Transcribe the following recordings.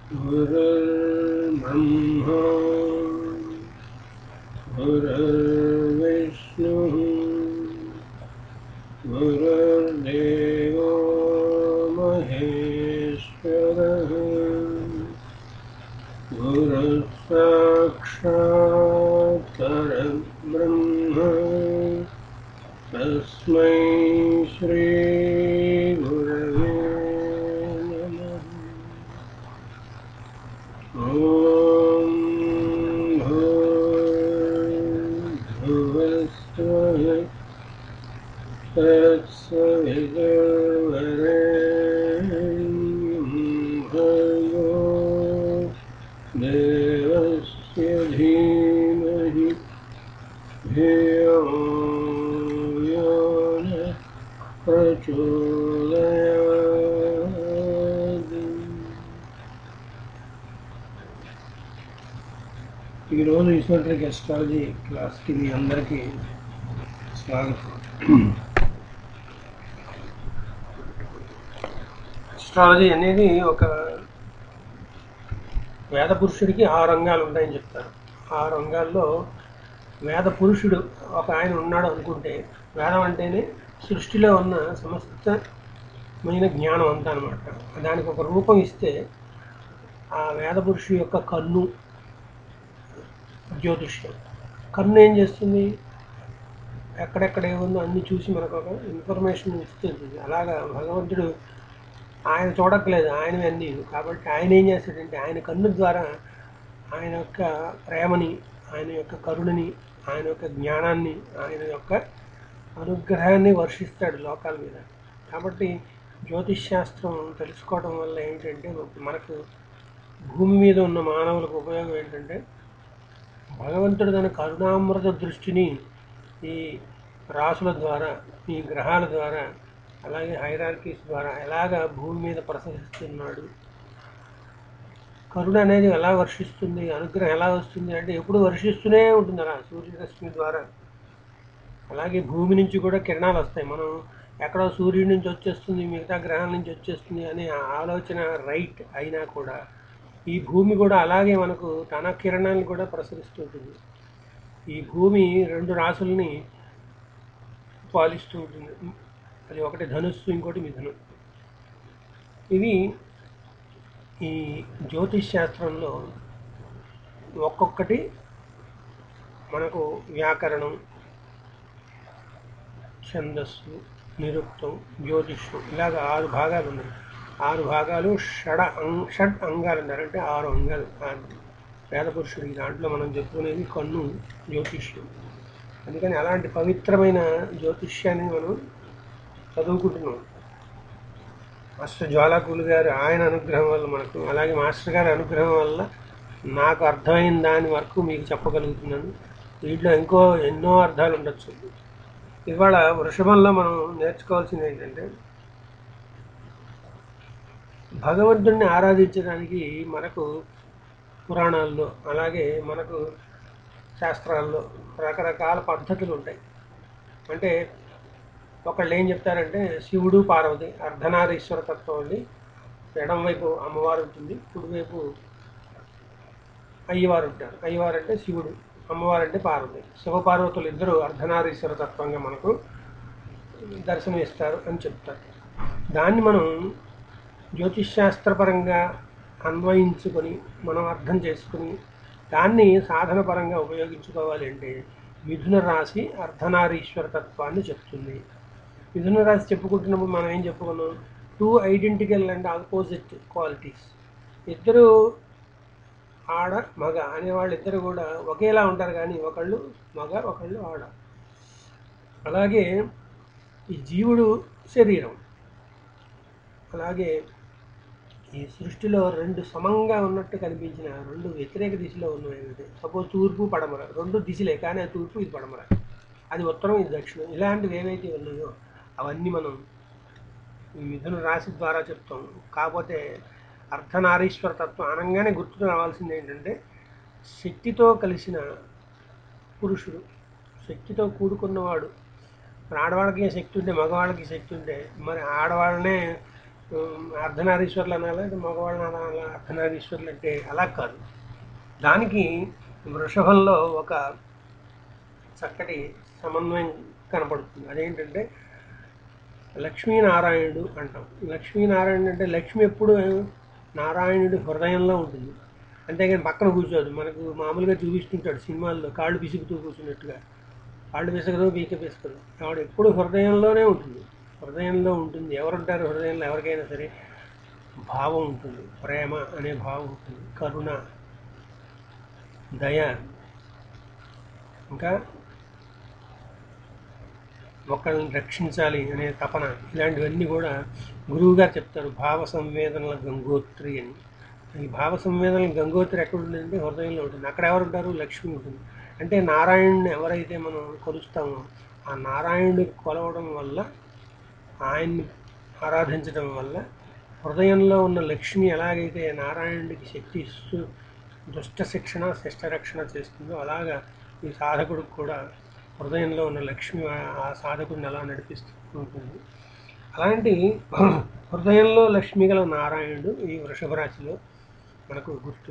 गुरुर्ब्रह्मा गुरुर्विष्णुः गुरुर्देवो महेश्वरः गुरुः साक्षात् परब्रह्म तस्मै श्रीगुरवे नमः ॐ भूर्भुवस्वः तत्सवितुर्वरेण्यं भर्गो देवस्य धीमहि धियो यो न ప్రచోదయాత్ ఈరోజు ఈశ్వరుడికి అస్ట్రాలజీ క్లాస్కి మీ అందరికీ స్వాగతం అస్ట్రాలజీ అనేది ఒక వేద పురుషుడికి ఆరు రంగాలు ఉంటాయని చెప్తారు ఆ రంగాల్లో వేద పురుషుడు ఒక ఆయన ఉన్నాడు అనుకుంటే వేదం అంటేనే సృష్టిలో ఉన్న సమస్తమైన జ్ఞానం అంతా అనమాట దానికి ఒక రూపం ఇస్తే ఆ వేద పురుషుడు యొక్క కన్ను జ్యోతిష్యం కన్ను ఏం చేస్తుంది ఎక్కడెక్కడ ఏముందో అన్ని చూసి మనకు ఒక ఇన్ఫర్మేషన్ ఇస్తుంది అలాగా భగవంతుడు ఆయన చూడట్లేదు ఆయన అన్నీ కాబట్టి ఆయన ఏం చేస్తాడంటే ఆయన కన్ను ద్వారా ఆయన యొక్క ప్రేమని ఆయన యొక్క కరుణని ఆయన యొక్క జ్ఞానాన్ని ఆయన యొక్క అనుగ్రహాన్ని వర్షిస్తాడు లోకాల మీద కాబట్టి జ్యోతిష్ శాస్త్రం తెలుసుకోవడం వల్ల ఏంటంటే మనకు భూమి మీద ఉన్న మానవులకు ఉపయోగం ఏంటంటే భగవంతుడు తన కరుణామృత దృష్టిని ఈ రాసుల ద్వారా ఈ గ్రహాల ద్వారా అలాగే హైరార్కీస్ ద్వారా ఎలాగ భూమి మీద ప్రసరిస్తున్నాడు కరుణ అనేది ఎలా వర్షిస్తుంది అనుగ్రహం ఎలా వస్తుంది అంటే ఎప్పుడు వర్షిస్తూనే ఉంటుంది అలా సూర్యరశ్మి ద్వారా అలాగే భూమి నుంచి కూడా కిరణాలు వస్తాయి మనం ఎక్కడో సూర్యుడి నుంచి వచ్చేస్తుంది మిగతా గ్రహాల నుంచి వచ్చేస్తుంది అనే ఆలోచన రైట్ అయినా కూడా ఈ భూమి కూడా అలాగే మనకు తన కిరణాలను కూడా ప్రసరిస్తుంటుంది ఈ భూమి రెండు రాసుల్ని పాలిస్తూ ఉంటుంది అది ఒకటి ధనుస్సు ఇంకోటి మిథునం ఇవి ఈ జ్యోతిష్ శాస్త్రంలో ఒక్కొక్కటి మనకు వ్యాకరణం ఛందస్సు నిరుక్తం జ్యోతిష్యం ఇలాగ ఆరు భాగాలు ఉన్నాయి ఆరు భాగాలు షడ అంగ్ షడ్ అంగాలు అన్నారు అంటే ఆరు అంగాలు ఆ వేద పురుషుడికి దాంట్లో మనం చెప్పుకునేది కన్ను జ్యోతిష్యం అందుకని అలాంటి పవిత్రమైన జ్యోతిష్యాన్ని మనం చదువుకుంటున్నాం మాస్టర్ జ్వాలాకులు గారు ఆయన అనుగ్రహం వల్ల మనకు అలాగే మాస్టర్ గారి అనుగ్రహం వల్ల నాకు అర్థమైన దాని వరకు మీకు చెప్పగలుగుతున్నాను వీటిలో ఇంకో ఎన్నో అర్థాలు ఉండొచ్చు ఇవాళ వృషభంలో మనం నేర్చుకోవాల్సింది ఏంటంటే భగవంతుడిని ఆరాధించడానికి మనకు పురాణాల్లో అలాగే మనకు శాస్త్రాల్లో రకరకాల పద్ధతులు ఉంటాయి అంటే ఒకళ్ళు ఏం చెప్తారంటే శివుడు పార్వతి అర్ధనారీశ్వర తత్వం అండి ఎడం వైపు అమ్మవారు ఉంటుంది కుడివైపు అయ్యవారు ఉంటారు అయ్యవారు అంటే శివుడు అమ్మవారు అంటే పార్వతి శివపార్వతులు ఇద్దరు అర్ధనారీశ్వర తత్వంగా మనకు దర్శనం ఇస్తారు అని చెప్తారు దాన్ని మనం జ్యోతిష్శాస్త్రపరంగా అన్వయించుకొని మనం అర్థం చేసుకుని దాన్ని సాధనపరంగా ఉపయోగించుకోవాలి అంటే మిథున రాశి అర్ధనారీశ్వర తత్వాన్ని చెప్తుంది మిథున రాశి చెప్పుకుంటున్నప్పుడు మనం ఏం చెప్పుకున్నాం two identical and opposite qualities ఇద్దరు ఆడ మగ అనేవాళ్ళు ఇద్దరు కూడా ఒకేలా ఉంటారు కానీ ఒకళ్ళు మగ ఒకళ్ళు ఆడ అలాగే ఈ జీవుడు శరీరం అలాగే ఈ సృష్టిలో రెండు సమంగా ఉన్నట్టు కనిపించిన రెండు వ్యతిరేక దిశలో ఉన్నాయి సపోజ్ తూర్పు పడమర రెండు దిశలే కానీ అది తూర్పు ఇది పడమర అది ఉత్తరం ఇది దక్షిణం ఇలాంటివి ఏవైతే ఉన్నాయో అవన్నీ మనం ఈ మిథున రాశి ద్వారా చెప్తాం కాకపోతే అర్ధనారీశ్వర తత్వం అనగానే గుర్తుకు రావాల్సింది ఏంటంటే శక్తితో కలిసిన పురుషుడు శక్తితో కూడుకున్నవాడు మరి ఆడవాళ్ళకి శక్తి ఉంటే మగవాళ్ళకి శక్తి ఉంటే మరి ఆడవాళ్ళనే ఉమ్, అర్ధనారీశ్వర్లు అనాలి అంటే మగవాళ్ళని అనాలి అర్ధనారీశ్వర్లు అంటే అలా కాదు దానికి వృషభంలో ఒక చక్కటి సమన్వయం కనపడుతుంది అదేంటంటే లక్ష్మీనారాయణుడు అంటాం లక్ష్మీనారాయణుడు అంటే లక్ష్మి ఎప్పుడు నారాయణుడి హృదయంలో ఉంటుంది అంతేగాని పక్కన కూర్చోదు మనకు మామూలుగా చూపిస్తుంటాడు సినిమాల్లో కాళ్ళు పిసుకుతూ కూర్చున్నట్టుగా కాళ్ళు పిసకదు పీక పిసకదు ఆవిడ ఎప్పుడు హృదయంలోనే ఉంటుంది హృదయంలో ఉంటుంది ఎవరుంటారు హృదయంలో ఎవరికైనా సరే భావం ఉంటుంది ప్రేమ అనే భావం ఉంటుంది కరుణ దయ ఇంకా ఒకళ్ళని రక్షించాలి అనే తపన ఇలాంటివన్నీ కూడా గురువుగారు చెప్తారు భావ సంవేదనల గంగోత్రి అని ఈ భావ సంవేదనల గంగోత్రి ఎక్కడ ఉంటుందంటే హృదయంలో ఉంటుంది అక్కడ ఎవరు ఉంటారు లక్ష్మి ఉంటుంది అంటే నారాయణుని ఎవరైతే మనం కొలుస్తామో ఆ నారాయణుడి కొలవడం వల్ల ఆయన్ని ఆరాధించడం వల్ల హృదయంలో ఉన్న లక్ష్మి ఎలాగైతే నారాయణుడికి శక్తి ఇస్తూ దుష్ట శిక్షణ శిష్ట రక్షణ చేస్తుందో అలాగా ఈ సాధకుడికి కూడా హృదయంలో ఉన్న లక్ష్మి ఆ- ఆ సాధకుడిని ఎలా నడిపిస్తూ ఉంటుంది అలాంటి హృదయంలో లక్ష్మి గల నారాయణుడు ఈ వృషభ రాశిలో మనకు గుర్తు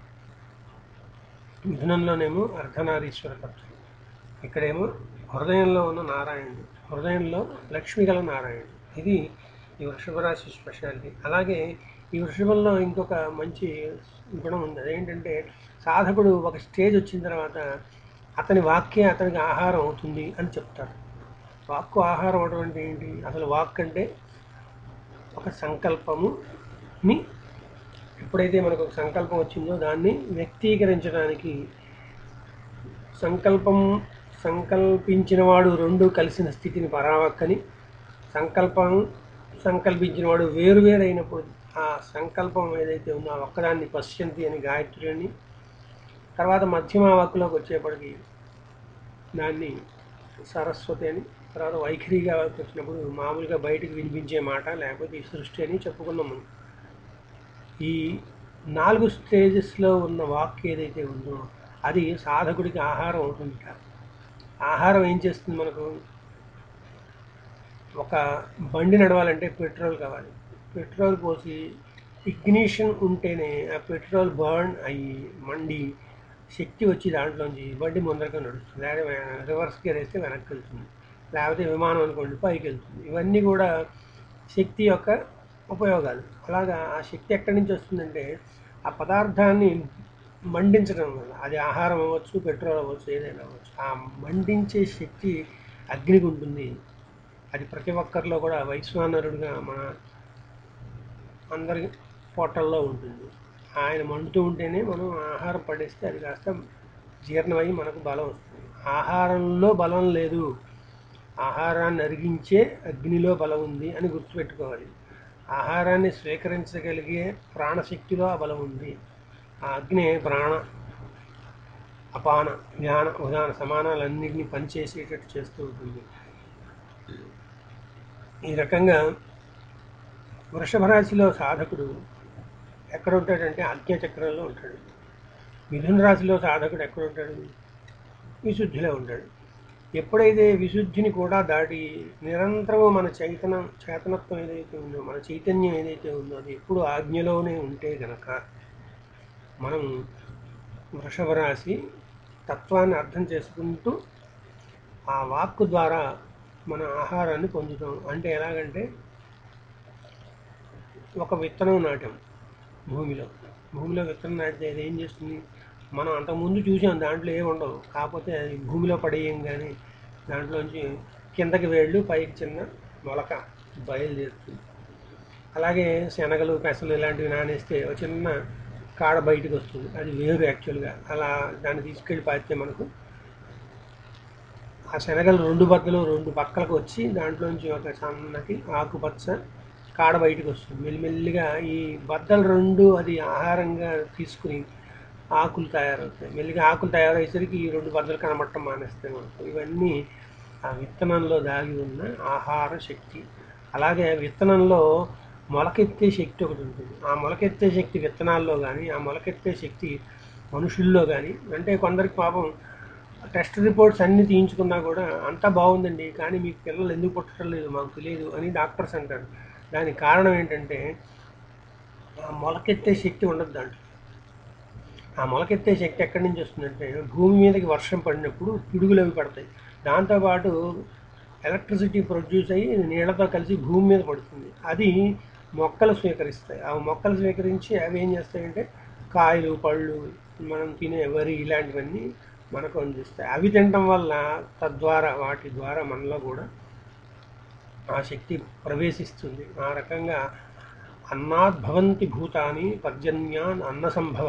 మిథునంలోనేమో అర్ధనారీశ్వర తత్వం ఇక్కడేమో హృదయంలో ఉన్న నారాయణుడు హృదయంలో లక్ష్మి గల నారాయణుడు ఇది ఈ వృషభ రాశి స్పెషాలిటీ అలాగే ఈ వృషభంలో ఇంకొక మంచి గుణం ఉంది అదేంటంటే సాధకుడు ఒక స్టేజ్ వచ్చిన తర్వాత అతని వాక్యే అతనికి ఆహారం అవుతుంది అని చెప్తారు వాక్కు ఆహారం అవడం అంటే ఏంటి అసలు వాక్ అంటే ఒక సంకల్పముని ఎప్పుడైతే మనకు ఒక సంకల్పం వచ్చిందో దాన్ని వ్యక్తీకరించడానికి సంకల్పం సంకల్పించిన వాడు రెండు కలిసిన స్థితిని పరావక్కని సంకల్పం సంకల్పించిన వాడు వేరు వేరు అయినప్పుడు ఆ సంకల్పం ఏదైతే ఉందో ఆ ఒక్కదాన్ని పశ్యంతి అని గాయత్రి అని తర్వాత మధ్యమ వాక్కులోకి వచ్చేప్పటికి దాన్ని సరస్వతి అని తర్వాత వైఖరిగా వచ్చినప్పుడు మామూలుగా బయటికి వినిపించే మాట లేకపోతే ఈ సృష్టి అని చెప్పుకున్నాం మనం ఈ నాలుగు స్టేజెస్లో ఉన్న వాక్ ఏదైతే ఉందో అది సాధకుడికి ఆహారం అవుతుంది ఆహారం ఏం చేస్తుంది మనకు ఒక బండి నడవాలంటే పెట్రోల్ కావాలి పెట్రోల్ పోసి ఇగ్నిషన్ ఉంటేనే ఆ పెట్రోల్ బర్న్ అయ్యి మండి శక్తి వచ్చి దాంట్లోంచి బండి ముందరగా నడుస్తుంది లేకపోతే రివర్స్ గేర్ వేస్తే వెనక్కి వెళ్తుంది లేకపోతే విమానం అనుకోండి పైకి వెళ్తుంది ఇవన్నీ కూడా శక్తి యొక్క ఉపయోగాలు అలాగా ఆ శక్తి ఎక్కడి నుంచి వస్తుందంటే ఆ పదార్థాన్ని మండించడం వల్ల అది ఆహారం అవ్వచ్చు పెట్రోల్ అవ్వచ్చు ఏదైనా అవ్వచ్చు ఆ మండించే శక్తి అగ్నికి ఉంటుంది అది ప్రతి ఒక్కరిలో కూడా వైశ్వానరుడుగా మన అందరి పొట్టల్లో ఉంటుంది ఆయన మండుతూ ఉంటేనే మనం ఆహారం పడేస్తే అది కాస్త జీర్ణమై మనకు బలం వస్తుంది ఆహారంలో బలం లేదు ఆహారాన్ని అరిగించే అగ్నిలో బలం ఉంది అని గుర్తుపెట్టుకోవాలి ఆహారాన్ని స్వీకరించగలిగే ప్రాణశక్తిలో ఆ బలం ఉంది ఆ అగ్ని ప్రాణ అపాన జ్ఞాన ఉదాన సమానాలన్నింటినీ పనిచేసేటట్టు చేస్తూ ఉంటుంది ఈ రకంగా వృషభ రాశిలో సాధకుడు ఎక్కడ ఉంటాడంటే ఆజ్ఞాచక్రంలో ఉంటాడు మిథున రాశిలో సాధకుడు ఎక్కడ ఉంటాడు విశుద్ధిలో ఉంటాడు ఎప్పుడైతే విశుద్ధిని కూడా దాటి నిరంతరం మన చైతన్యం చేతనత్వం ఏదైతే ఉందో మన చైతన్యం ఏదైతే ఉందో అది ఎప్పుడు ఆజ్ఞలోనే ఉంటే గనక మనం వృషభ రాశి తత్వాన్ని అర్థం చేసుకుంటూ ఆ వాక్కు ద్వారా మన ఆహారాన్ని పొందుతాం అంటే ఎలాగంటే ఒక విత్తనం నాటాం భూమిలో భూమిలో విత్తనం నాటితే అది ఏం చేస్తుంది మనం అంతకుముందు చూసాం దాంట్లో ఏమి ఉండవు కాకపోతే అది భూమిలో పడేయం కానీ దాంట్లోంచి కిందకి వేళ్ళు పైకి చిన్న మొలక బయలుదేరుతుంది అలాగే శనగలు పెసలు ఇలాంటివి నానేస్తే ఒక చిన్న కాడ బయటకు వస్తుంది అది వేరు యాక్చువల్గా అలా దాన్ని తీసుకెళ్ళి పారితే మనకు ఆ శనగలు రెండు బద్దలు రెండు పక్కలకు వచ్చి దాంట్లోంచి ఒక సన్నటి ఆకుపచ్చ కాడ బయటకు వస్తుంది మెల్లిమెల్లిగా ఈ బద్దలు రెండు అది ఆహారంగా తీసుకుని ఆకులు తయారవుతాయి మెల్లిగా ఆకులు తయారయ్యేసరికి ఈ రెండు బద్దలు కనబడటం మానేస్తాయి మనకు ఇవన్నీ ఆ విత్తనంలో దాగి ఉన్న ఆహార శక్తి అలాగే విత్తనంలో మొలకెత్తే శక్తి ఒకటి ఉంటుంది ఆ మొలకెత్తే శక్తి విత్తనాల్లో కానీ ఆ మొలకెత్తే శక్తి మనుషుల్లో కానీ అంటే కొందరికి పాపం టెస్ట్ రిపోర్ట్స్ అన్నీ తీయించుకున్నా కూడా అంతా బాగుందండి కానీ మీకు పిల్లలు ఎందుకు పుట్టడం లేదు మాకు తెలియదు అని డాక్టర్స్ అంటారు దానికి కారణం ఏంటంటే ఆ మొలకెత్తే శక్తి ఉండదు దాంట్లో ఆ మొలకెత్తే శక్తి ఎక్కడి నుంచి వస్తుందంటే భూమి మీదకి వర్షం పడినప్పుడు పిడుగులు అవి పడతాయి దాంతోపాటు ఎలక్ట్రిసిటీ ప్రొడ్యూస్ అయ్యి నీళ్ళతో కలిసి భూమి మీద పడుతుంది అది మొక్కలు స్వీకరిస్తాయి ఆ మొక్కలు స్వీకరించి అవి ఏం చేస్తాయంటే కాయలు పళ్ళు మనం తినే వరి ఇలాంటివన్నీ మనకు అందిస్తాయి అవి తినడం వల్ల తద్వారా వాటి ద్వారా మనలో కూడా ఆ శక్తి ప్రవేశిస్తుంది ఆ రకంగా అన్నాద్ భవంతి భూతాని పర్జన్యాన్ అన్న సంభవ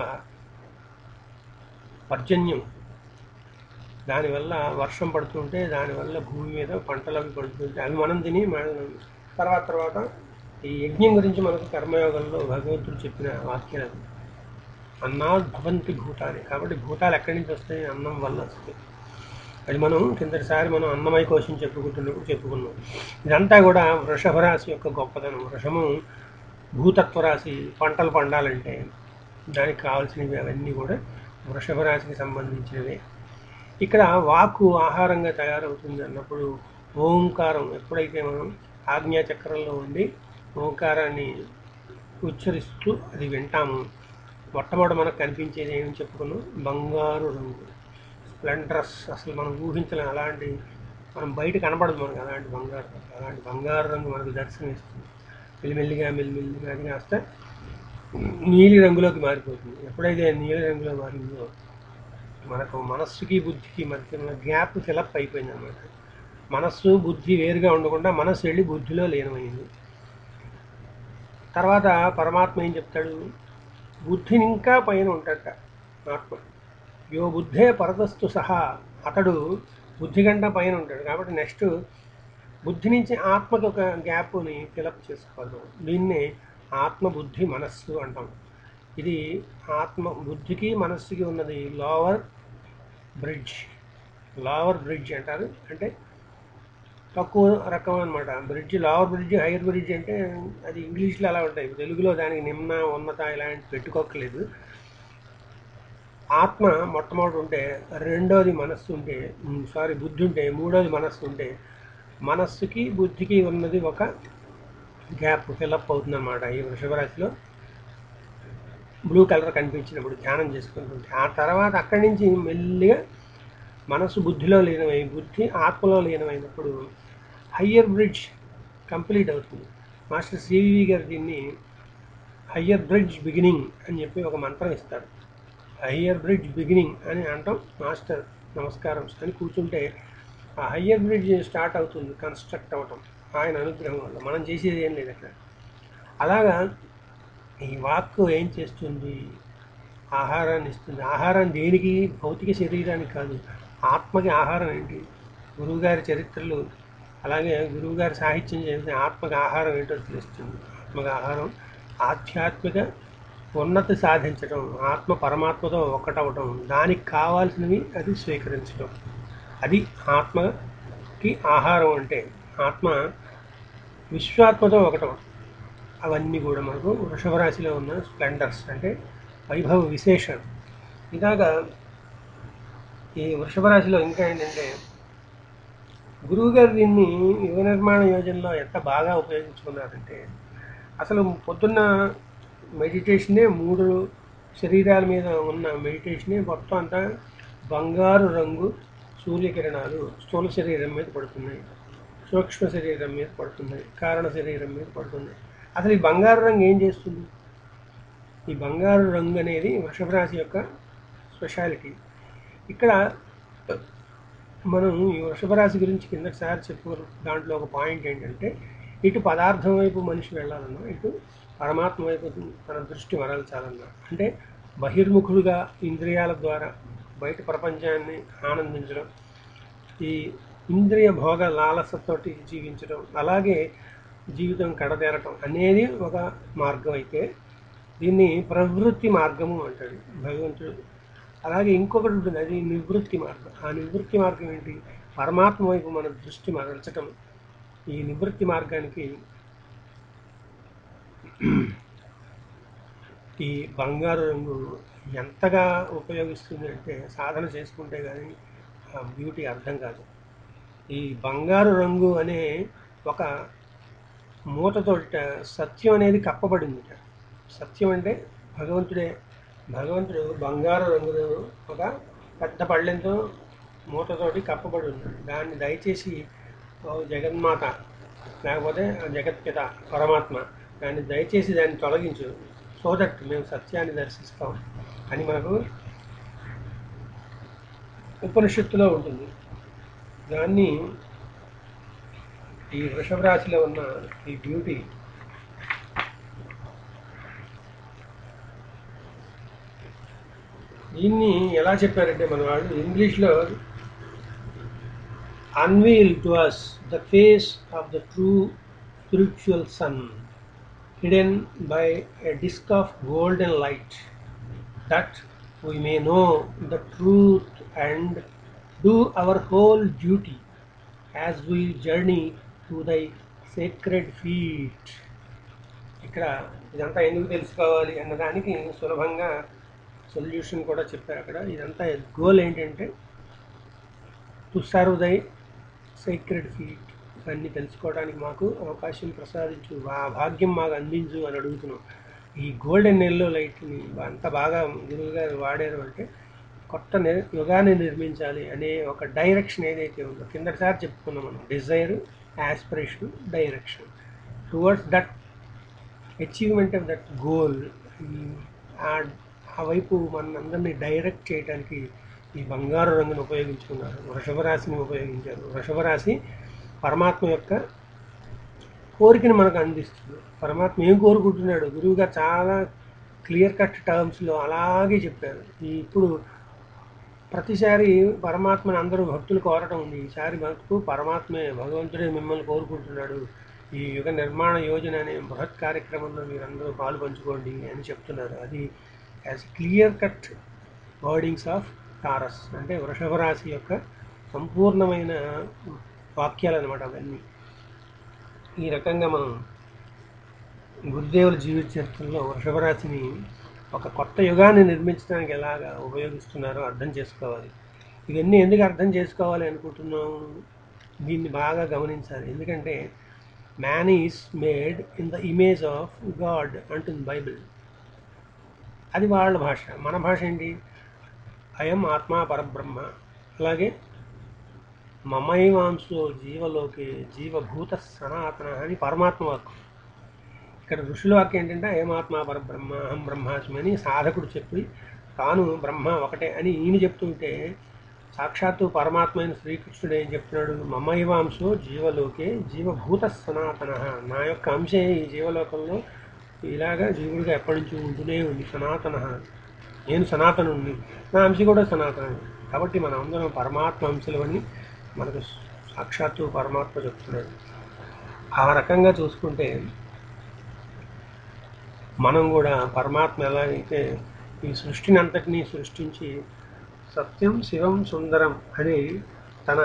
పర్జన్యం దానివల్ల వర్షం పడుతుంటే దానివల్ల భూమి మీద పంటలు అవి పడుతుంటే అవి మనం తిని మనం తర్వాత తర్వాత ఈ యజ్ఞం గురించి మనకు కర్మయోగంలో భగవంతుడు చెప్పిన వాక్యాలు అవి. అన్నాద్ భవంతి భూతాని కాబట్టి భూతాలు ఎక్కడి నుంచి వస్తాయి అన్నం వల్ల వస్తాయి అది మనం కిందటిసారి మనం అన్నమయ కోశం చెప్పుకుంటున్నప్పుడు చెప్పుకున్నాం ఇదంతా కూడా వృషభ రాశి యొక్క గొప్పతనం వృషభము భూతత్వ రాశి పంటలు పండాలంటే దానికి కావాల్సినవి అవన్నీ కూడా వృషభ రాశికి సంబంధించినవే ఇక్కడ వాక్కు ఆహారంగా తయారవుతుంది అన్నప్పుడు ఓంకారం ఎప్పుడైతే మనం ఆజ్ఞాచక్రంలో ఉండి ఓంకారాన్ని ఉచ్చరిస్తూ అది వింటాము మొట్టమొదటి మనకు కనిపించేది ఏమి చెప్పుకున్నాం బంగారు రంగు స్ప్లెండరస్ అసలు మనం ఊహించలేం అలాంటి మనం బయట కనపడదు మనకు అలాంటి బంగారు రంగు అలాంటి బంగారు రంగు మనకు దర్శనం ఇస్తుంది మెల్లిమెల్లిగా మెల్లిమెల్లిగా అది కాస్త నీలి రంగులోకి మారిపోతుంది ఎప్పుడైతే నీలి రంగులో మారిందో మనకు మనస్సుకి బుద్ధికి మధ్య ఉన్న గ్యాప్ ఫిలప్ అయిపోయింది అనమాట మనస్సు బుద్ధి వేరుగా ఉండకుండా మనస్సు వెళ్ళి బుద్ధిలో లీనమైంది తర్వాత పరమాత్మ ఏం చెప్తాడు బుద్ధిని ఇంకా పైన ఉంటాడట ఆత్మ యో బుద్ధే పరదస్తు సహా అతడు బుద్ధి కంటే పైన ఉంటాడు కాబట్టి నెక్స్ట్ బుద్ధి నుంచి ఆత్మకి ఒక గ్యాప్ని ఫిలప్ చేసుకోవాలి దీన్నే ఆత్మ బుద్ధి మనస్సు అంటాం ఇది ఆత్మ బుద్ధికి మనస్సుకి ఉన్నది లోవర్ బ్రిడ్జ్ లోవర్ బ్రిడ్జ్ అంటారు అంటే తక్కువ రకం అనమాట bridge lower bridge higher bridge అంటే అది ఇంగ్లీష్లో అలా ఉంటాయి తెలుగులో దానికి నిమ్న ఉన్నత ఇలాంటి పెట్టుకోకలేదు ఆత్మ మొట్టమొదటి ఉంటే రెండోది మనస్సు ఉంటే సారీ బుద్ధి ఉంటే మూడోది మనస్సు ఉంటే మనస్సుకి బుద్ధికి ఉన్నది ఒక గ్యాప్ ఫిలప్ అవుతుంది అనమాట ఈ వృషభ రాశిలో బ్లూ కలర్ కనిపించినప్పుడు ధ్యానం చేసుకుంటుంది ఆ తర్వాత అక్కడి నుంచి మెల్లిగా మనసు బుద్ధిలో లీనమై బుద్ధి ఆత్మలో లీనమైనప్పుడు హయ్యర్ బ్రిడ్జ్ కంప్లీట్ అవుతుంది మాస్టర్ సివివి గారు దీన్ని హయ్యర్ బ్రిడ్జ్ బిగినింగ్ అని చెప్పి ఒక మంత్రం ఇస్తారు హయ్యర్ బ్రిడ్జ్ బిగినింగ్ అని అంటాం మాస్టర్ నమస్కారం అని కూర్చుంటే ఆ హయ్యర్ బ్రిడ్జ్ స్టార్ట్ అవుతుంది కన్స్ట్రక్ట్ అవటం ఆయన అనుగ్రహం వల్ల మనం చేసేది ఏం లేదు అక్కడ అలాగా ఈ వాక్కు ఏం చేస్తుంది ఆహారాన్ని ఇస్తుంది ఆహారం దేనికి భౌతిక శరీరానికి కాదు ఆత్మకి ఆహారం ఏంటి గురువుగారి చరిత్రలు అలాగే గురువుగారి సాహిత్యం చేస్తే ఆత్మకి ఆహారం ఏంటో తెలుస్తుంది ఆత్మకి ఆహారం ఆధ్యాత్మిక ఉన్నతి సాధించడం ఆత్మ పరమాత్మతో ఒక్కటవడం దానికి కావాల్సినవి అది స్వీకరించడం అది ఆత్మకి ఆహారం అంటే ఆత్మ విశ్వాత్మతో ఒకటవడం అవన్నీ కూడా మనకు వృషభ రాశిలో ఉన్న స్ప్లెండర్స్ అంటే వైభవ విశేషం ఇలాగా ఈ వృషభ రాశిలో ఇంకా ఏంటంటే గురువుగారు దీన్ని యువ నిర్మాణ యోజనలో ఎంత బాగా ఉపయోగించుకున్నారంటే అసలు పొద్దున్న మెడిటేషనే మూడు శరీరాల మీద ఉన్న మెడిటేషనే మొత్తం అంతా బంగారు రంగు సూర్యకిరణాలు స్థూల శరీరం మీద పడుతున్నాయి సూక్ష్మ శరీరం మీద పడుతున్నాయి కారణ శరీరం మీద పడుతున్నాయి అసలు ఈ బంగారు రంగు ఏం చేస్తుంది ఈ బంగారు రంగు అనేది వృషభ రాశి యొక్క స్పెషాలిటీ ఇక్కడ మనం ఈ వృషభ రాశి గురించి కిందటిసారి చెప్పుకున్న దాంట్లో ఒక పాయింట్ ఏంటంటే ఇటు పదార్థం వైపు మనిషి వెళ్ళాలన్నా ఇటు పరమాత్మ వైపు తన దృష్టి మరల్చాలన్నా అంటే బహిర్ముఖుడుగా ఇంద్రియాల ద్వారా బయట ప్రపంచాన్ని ఆనందించడం ఈ ఇంద్రియ భోగ లాలసతోటి జీవించడం అలాగే జీవితం కడతేరటం అనేది ఒక మార్గం అయితే దీన్ని ప్రవృత్తి మార్గము అంటాడు భగవంతుడు అలాగే ఇంకొకటి ఉంటుంది అది నివృత్తి మార్గం ఆ నివృత్తి మార్గం ఏంటి పరమాత్మ వైపు మన దృష్టి మరల్చటం ఈ నివృత్తి మార్గానికి ఈ బంగారు రంగు ఎంతగా ఉపయోగిస్తుంది అంటే సాధన చేసుకుంటే కానీ ఆ బ్యూటీ అర్థం కాదు ఈ బంగారు రంగు అనే ఒక మూతతోట సత్యం అనేది కప్పబడింది సత్యం అంటే భగవంతుడే భగవంతుడు బంగారు రంగులో ఒక పెద్ద పళ్ళెంతో మూతతోటి కప్పబడి ఉన్నాడు దాన్ని దయచేసి ఓ జగన్మాత లేకపోతే ఆ జగత్పిత పరమాత్మ దాన్ని దయచేసి దాన్ని తొలగించు సో దట్ మేము సత్యాన్ని దర్శిస్తాం అని మనకు ఉపనిషత్తులో ఉంటుంది దాన్ని ఈ వృషభ రాశిలో ఉన్న ఈ బ్యూటీ దీన్ని ఎలా చెప్పారంటే మన వాళ్ళు ఇంగ్లీష్లో unveil to us the face of the true spiritual sun hidden by a disc of golden light that we may know the truth and do our whole duty as we journey to thy sacred feet. ఇక్కడ ఇదంతా ఎందుకు తెలుసుకోవాలి అన్నదానికి సులభంగా solution కూడా చెప్పారు అక్కడ ఇదంతా గోల్ ఏంటంటే to serve thy secret feet ఇవన్నీ తెలుసుకోవడానికి మాకు అవకాశం ప్రసాదించు ఆ భాగ్యం మాకు అందించు అని అడుగుతున్నాం ఈ గోల్డెన్ ఎల్లో లైట్ని అంత బాగా గురువు గారు వాడారు అంటే కొత్త ని- యుగాన్ని నిర్మించాలి అనే ఒక డైరెక్షన్ ఏదైతే ఉందో కిందటిసారి చెప్పుకున్నాం మనం desire aspiration direction towards that achievement of that goal ఆ వైపు మన అందరినీ డైరెక్ట్ చేయడానికి ఈ బంగారు రంగును ఉపయోగించుకున్నారు వృషభ రాశిని ఉపయోగించారు వృషభ రాశి పరమాత్మ యొక్క కోరికని మనకు అందిస్తుంది పరమాత్మ ఏం కోరుకుంటున్నాడు గురువుగారు చాలా క్లియర్ కట్ టర్మ్స్లో అలాగే చెప్పారు ఈ ఇప్పుడు ప్రతిసారి పరమాత్మని అందరూ భక్తులు కోరటం ఉంది ఈసారి భక్తుకు పరమాత్మే భగవంతుడే మిమ్మల్ని కోరుకుంటున్నాడు ఈ యుగ నిర్మాణ యోజన అనే బృహత్ కార్యక్రమంలో మీరందరూ పాలు పంచుకోండి అని చెప్తున్నారు అది as clear cut wordings of Taurus అంటే వృషభ రాశి యొక్క సంపూర్ణమైన వాక్యాలు అనమాట అవన్నీ ఈ రకంగా మనం గురుదేవుల జీవిత చరిత్రలో వృషభ రాశిని ఒక కొత్త యుగాన్ని నిర్మించడానికి ఎలాగా ఉపయోగిస్తున్నారో అర్థం చేసుకోవాలి ఇవన్నీ ఎందుకు అర్థం చేసుకోవాలి అనుకుంటున్నాం దీన్ని బాగా గమనించాలి ఎందుకంటే man is made in the image of God అంటుంది బైబిల్ అది వాళ్ళ భాష మన భాష ఏంటి అయం ఆత్మ పరబ్రహ్మ అలాగే మమైవాంశో జీవలోకే జీవభూత సనాతన అని పరమాత్మ వాక్కు ఇక్కడ ఋషుల వాక్యం ఏంటంటే అయమాత్మ పరబ్రహ్మ అహం బ్రహ్మాస్మి అని సాధకుడు చెప్పి తాను బ్రహ్మ ఒకటే అని ఈయన చెప్తుంటే సాక్షాత్తు పరమాత్మ అయిన శ్రీకృష్ణుడు ఏం చెప్తున్నాడు మమైవాంశో జీవలోకే జీవభూత సనాతన నా యొక్క అంశే ఈ జీవలోకంలో ఇలాగా జీవుడిగా ఎప్పటి నుంచి ఉంటూనే ఉంది సనాతన నేను సనాతనుణ్ణి నా అంశ కూడా సనాతనం కాబట్టి మనం అందరం పరమాత్మ అంశలమని మనకు సాక్షాత్తు పరమాత్మ చెప్తున్నాడు ఆ రకంగా చూసుకుంటే మనం కూడా పరమాత్మ ఎలాగైతే ఈ సృష్టిని అంతటినీ సృష్టించి సత్యం శివం సుందరం అని తన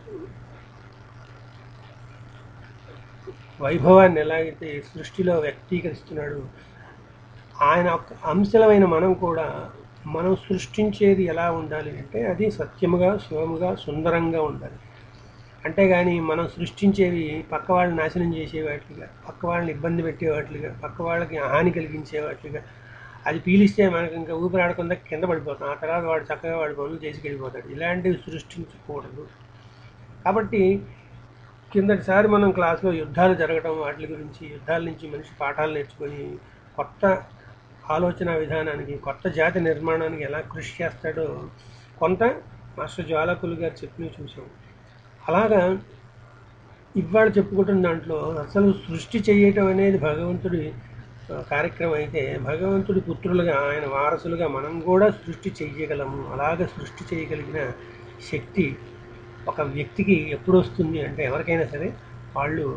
వైభవాన్ని ఎలాగైతే ఈ సృష్టిలో వ్యక్తీకరిస్తున్నాడు ఆయన ఒక అంశలమైన మనం కూడా మనం సృష్టించేది ఎలా ఉండాలి అంటే అది సత్యముగా శివముగా సుందరంగా ఉండాలి అంతేగాని మనం సృష్టించేవి పక్క వాళ్ళని నాశనం చేసే వాటిగా పక్క వాళ్ళని ఇబ్బంది పెట్టే వాటిగా పక్క వాళ్ళకి హాని కలిగించే వాటిగా అది పీలిస్తే మనకి ఇంకా ఊపిరాడకుండా కింద పడిపోతాం ఆ తర్వాత వాడు చక్కగా వాడి పనులు చేసి వెళ్ళిపోతాడు ఇలాంటివి సృష్టించకూడదు కాబట్టి కిందటిసారి మనం క్లాస్లో యుద్ధాలు జరగడం వాటి గురించి యుద్ధాల నుంచి మనిషి పాఠాలు నేర్చుకొని కొత్త ఆలోచన విధానానికి కొత్త జాతి నిర్మాణానికి ఎలా కృషి చేస్తాడో కొంత మాస్టర్ జ్వాలకులు గారు చెప్పినవి చూసాం అలాగా ఇవాళ చెప్పుకుంటున్న దాంట్లో అసలు సృష్టి చేయటం అనేది భగవంతుడి ఆ, కార్యక్రమం అయితే భగవంతుడి పుత్రులుగా ఆయన వారసులుగా మనం కూడా సృష్టి చేయగలము అలాగ సృష్టి చేయగలిగిన శక్తి ఒక వ్యక్తికి ఎప్పుడు వస్తుంది అంటే ఎవరికైనా సరే వాళ్ళు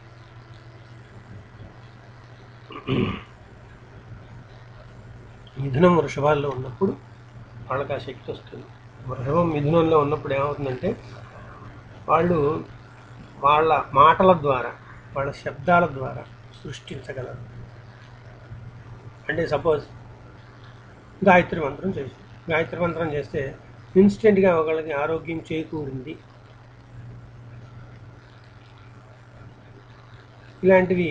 మిథునం వృషభాల్లో ఉన్నప్పుడు వాళ్ళకి ఆ శక్తి వస్తుంది వృషభం మిథునంలో ఉన్నప్పుడు ఏమవుతుందంటే వాళ్ళు వాళ్ళ మాటల ద్వారా వాళ్ళ శబ్దాల ద్వారా సృష్టించగలరు అంటే సపోజ్ గాయత్రి మంత్రం చేసి గాయత్రి మంత్రం చేస్తే ఇన్స్టెంట్గా ఒకళ్ళకి ఆరోగ్యం చేకూరింది ఇలాంటివి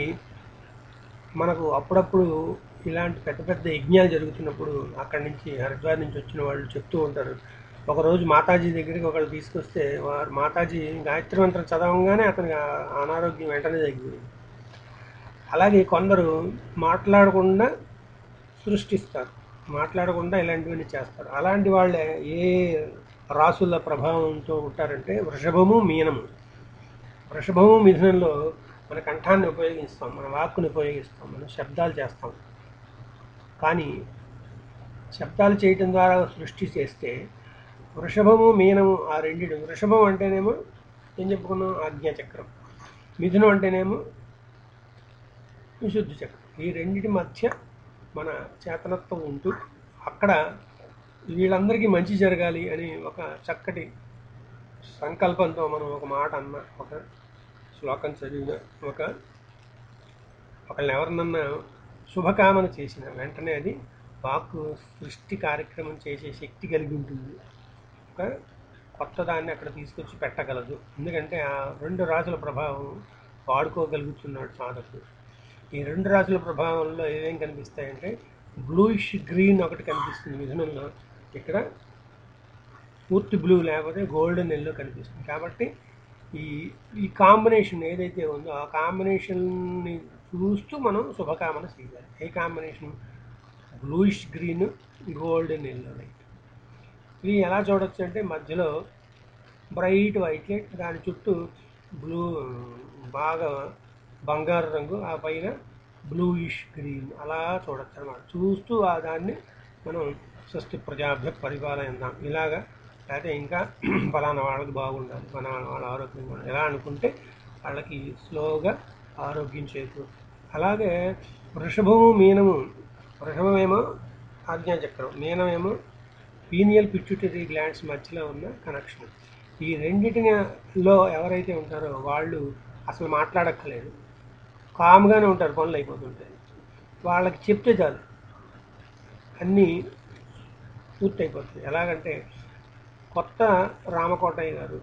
మనకు అప్పుడప్పుడు ఇలాంటి పెద్ద పెద్ద యజ్ఞాలు జరుగుతున్నప్పుడు అక్కడి నుంచి హరిద్వార్ నుంచి వచ్చిన వాళ్ళు చెప్తూ ఉంటారు ఒకరోజు మాతాజీ దగ్గరికి ఒకళ్ళు తీసుకొస్తే వారు మాతాజీ గాయత్రి మంత్రం చదవగానే అతనికి ఆ- అనారోగ్యం వెంటనే తగ్గిపోయింది అలాగే కొందరు మాట్లాడకుండా సృష్టిస్తారు మాట్లాడకుండా ఇలాంటివన్నీ చేస్తారు అలాంటి వాళ్ళే ఏ రాసుల ప్రభావంతో ఉంటారంటే వృషభము మీనము వృషభము మిథునంలో మన కంఠాన్ని ఉపయోగిస్తాం మన వాక్కుని ఉపయోగిస్తాం మనం శబ్దాలు చేస్తాం కానీ శబ్దాలు చేయటం ద్వారా సృష్టి చేస్తే వృషభము మీనము ఆ రెండిటి వృషభం అంటేనేమో ఏం చెప్పుకున్నాం ఆజ్ఞాచక్రం మిథునం అంటేనేమో విశుద్ధి చక్రం ఈ రెండిటి మధ్య మన చేతనత్వం ఉంటూ అక్కడ వీళ్ళందరికీ మంచి జరగాలి అని ఒక చక్కటి సంకల్పంతో మనం ఒక మాట అన్న ఒక శ్లోకం చదివిన ఒక ఒకళ్ళని ఎవరినన్నా శుభకామన చేసిన వెంటనే అది వాక్కు సృష్టి కార్యక్రమం చేసే శక్తి కలిగి ఉంటుంది ఒక కొత్త దాన్ని అక్కడ తీసుకొచ్చి పెట్టగలదు ఎందుకంటే ఆ రెండు రాజుల ప్రభావం వాడుకోగలుగుతున్నాడు సాధకుడు ఈ రెండు రాజుల ప్రభావంలో ఏమేం కనిపిస్తాయంటే బ్లూయిష్ గ్రీన్ ఒకటి కనిపిస్తుంది మిథునంలో ఇక్కడ పూర్తి బ్లూ లేకపోతే గోల్డెన్ ఎల్లో కనిపిస్తుంది కాబట్టి ఈ ఈ కాంబినేషన్ ఏదైతే ఉందో ఆ కాంబినేషన్ని చూస్తూ మనం శుభకామన చేయాలి ఏ combination bluish green golden yellow light ఇవి ఎలా చూడొచ్చు అంటే మధ్యలో బ్రైట్ వైట్ లైట్ దాని చుట్టూ బ్లూ బాగా బంగారు రంగు ఆ పైన బ్లూయిష్ గ్రీన్ అలా చూడొచ్చు అన్నమాట చూస్తూ ఆ దాన్ని మనం స్వస్తి ప్రజాభ్య పరిపాలన ఇలాగా లేకపోతే ఇంకా ఫలానా వాళ్ళకి బాగుండాలి ఫలానా వాళ్ళ ఆరోగ్యంగా ఉండాలి ఎలా అనుకుంటే వాళ్ళకి స్లోగా ఆరోగ్యం చేకూరుతుంది అలాగే వృషభము మీనము వృషభమేమో ఆజ్ఞాచక్రం మీనమేమో పీనియల్ పిచ్యుటరీ గ్లాండ్స్ మధ్యలో ఉన్న కనెక్షన్ ఈ రెండిటిలో ఎవరైతే ఉంటారో వాళ్ళు అసలు మాట్లాడక్కర్లేదు కామ్గానే ఉంటారు పనులు అయిపోతుంటాయి వాళ్ళకి చెప్తే చాలు అన్నీ పూర్తయిపోతుంది ఎలాగంటే కొత్త రామకోటయ్య గారు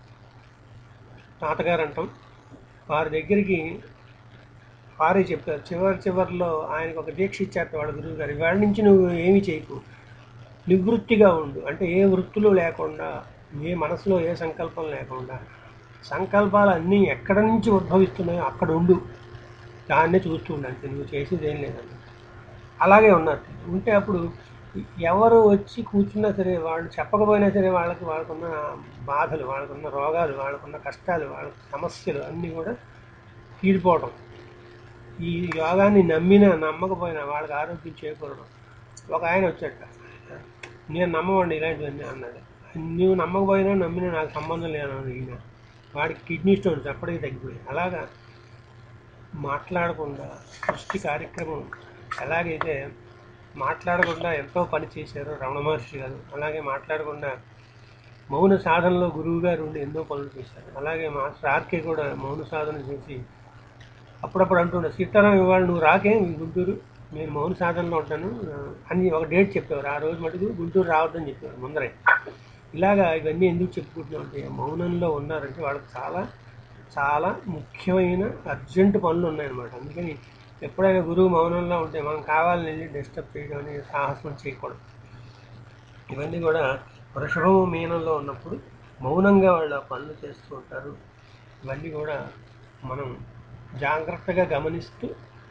తాతగారు అంటాం వారి దగ్గరికి వారే చెప్పారు చివరి చివరిలో ఆయనకు ఒక దీక్ష ఇచ్చారు వాళ్ళ గురువు గారు ఇవాళ నుంచి నువ్వు ఏమి చేయకు నివృత్తిగా ఉండు అంటే ఏ వృత్తులు లేకుండా ఏ మనసులో ఏ సంకల్పం లేకుండా సంకల్పాలు అన్నీ ఎక్కడ నుంచి ఉద్భవిస్తున్నాయో అక్కడ ఉండు దాన్నే చూస్తూ ఉండండి నువ్వు చేసేది ఏం లేదండి అలాగే ఉన్నారు ఉంటే అప్పుడు ఎవరు వచ్చి కూర్చున్నా సరే వాళ్ళు చెప్పకపోయినా సరే వాళ్ళకి వాళ్ళకున్న బాధలు వాళ్ళకున్న రోగాలు వాళ్ళకున్న కష్టాలు వాళ్ళ సమస్యలు అన్నీ కూడా తీరిపోవడం ఈ యోగాన్ని నమ్మినా నమ్మకపోయినా వాళ్ళకి ఆరోగ్యం చేకూరడం ఒక ఆయన వచ్చాట నేను నమ్మవండి ఇలాంటివన్నీ అన్నాడు నువ్వు నమ్మకపోయినా నమ్మినా నాకు సంబంధం లేదన్నాడు ఈయన వాడికి కిడ్నీ స్టోన్స్ అప్పటికి తగ్గిపోయాయి అలాగా మాట్లాడకుండా సృష్టి కార్యక్రమం ఎలాగైతే మాట్లాడకుండా ఎంతో పని చేశారో రమణ మహర్షి గారు అలాగే మాట్లాడకుండా మౌన సాధనలో గురువు గారు ఉండి ఎన్నో పనులు చేశారు అలాగే మాస్టర్ ఆర్కే కూడా మౌన సాధన చేసి అప్పుడప్పుడు అంటుండే సీతారాం ఇవాళ నువ్వు రాకే మీ గుంటూరు నేను మౌన సాధనలో ఉంటాను అని ఒక డేట్ చెప్పేవారు ఆ రోజు మటుకు గుంటూరు రావద్దని చెప్పేవారు ముందరే ఇలాగా ఇవన్నీ ఎందుకు చెప్పుకుంటున్నాం అంటే మౌనంలో ఉన్నారంటే వాళ్ళకి చాలా చాలా ముఖ్యమైన అర్జెంట్ పనులు ఉన్నాయన్నమాట అందుకని ఎప్పుడైనా గురువు మౌనంలో ఉంటే మనం కావాలని వెళ్ళి డిస్టర్బ్ చేయడం అనేది సాహసం చేయకూడదు ఇవన్నీ కూడా వృషభము మీనంలో ఉన్నప్పుడు మౌనంగా వాళ్ళ పనులు చేస్తూ ఉంటారు ఇవన్నీ కూడా మనం జాగ్రత్తగా గమనిస్తూ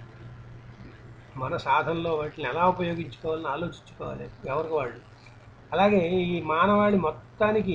మన సాధనలో వాటిని ఎలా ఉపయోగించుకోవాలని ఆలోచించుకోవాలి ఎవరికి వాళ్ళు అలాగే ఈ మానవాళి మొత్తానికి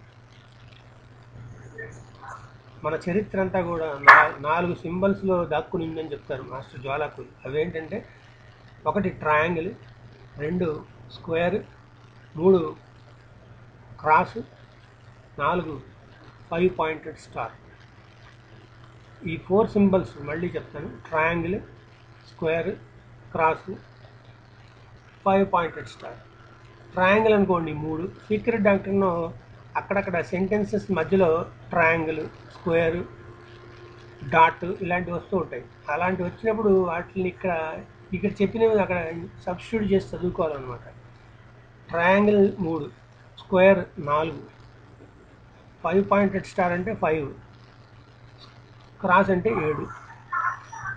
మన చరిత్ర అంతా కూడా నా- నాలుగు సింబల్స్లో దాక్కుని ఉందని చెప్తారు మాస్టర్ జ్వాలాకులు అవేంటంటే ఒకటి ట్రయాంగిల్ రెండు స్క్వేర్ మూడు క్రాస్ నాలుగు ఫైవ్ పాయింటెడ్ స్టార్ ఈ ఫోర్ సింబల్స్ మళ్ళీ చెప్తాను triangle square cross five pointed star triangle అనుకోండి మూడు సీక్రెట్ డాక్టర్ను అక్కడక్కడ సెంటెన్సెస్ మధ్యలో ట్రయాంగిల్ స్క్వేర్ డాట్ ఇలాంటివి వస్తూ ఉంటాయి అలాంటివి వచ్చినప్పుడు వాటిని ఇక్కడ ఇక్కడ చెప్పినవి అక్కడ సబ్స్టిట్యూట్ చేసి చదువుకోవాలన్నమాట ట్రయాంగిల్ మూడు స్క్వేర్ నాలుగు ఫైవ్ పాయింటెడ్ స్టార్ అంటే ఫైవ్ క్రాస్ అంటే ఏడు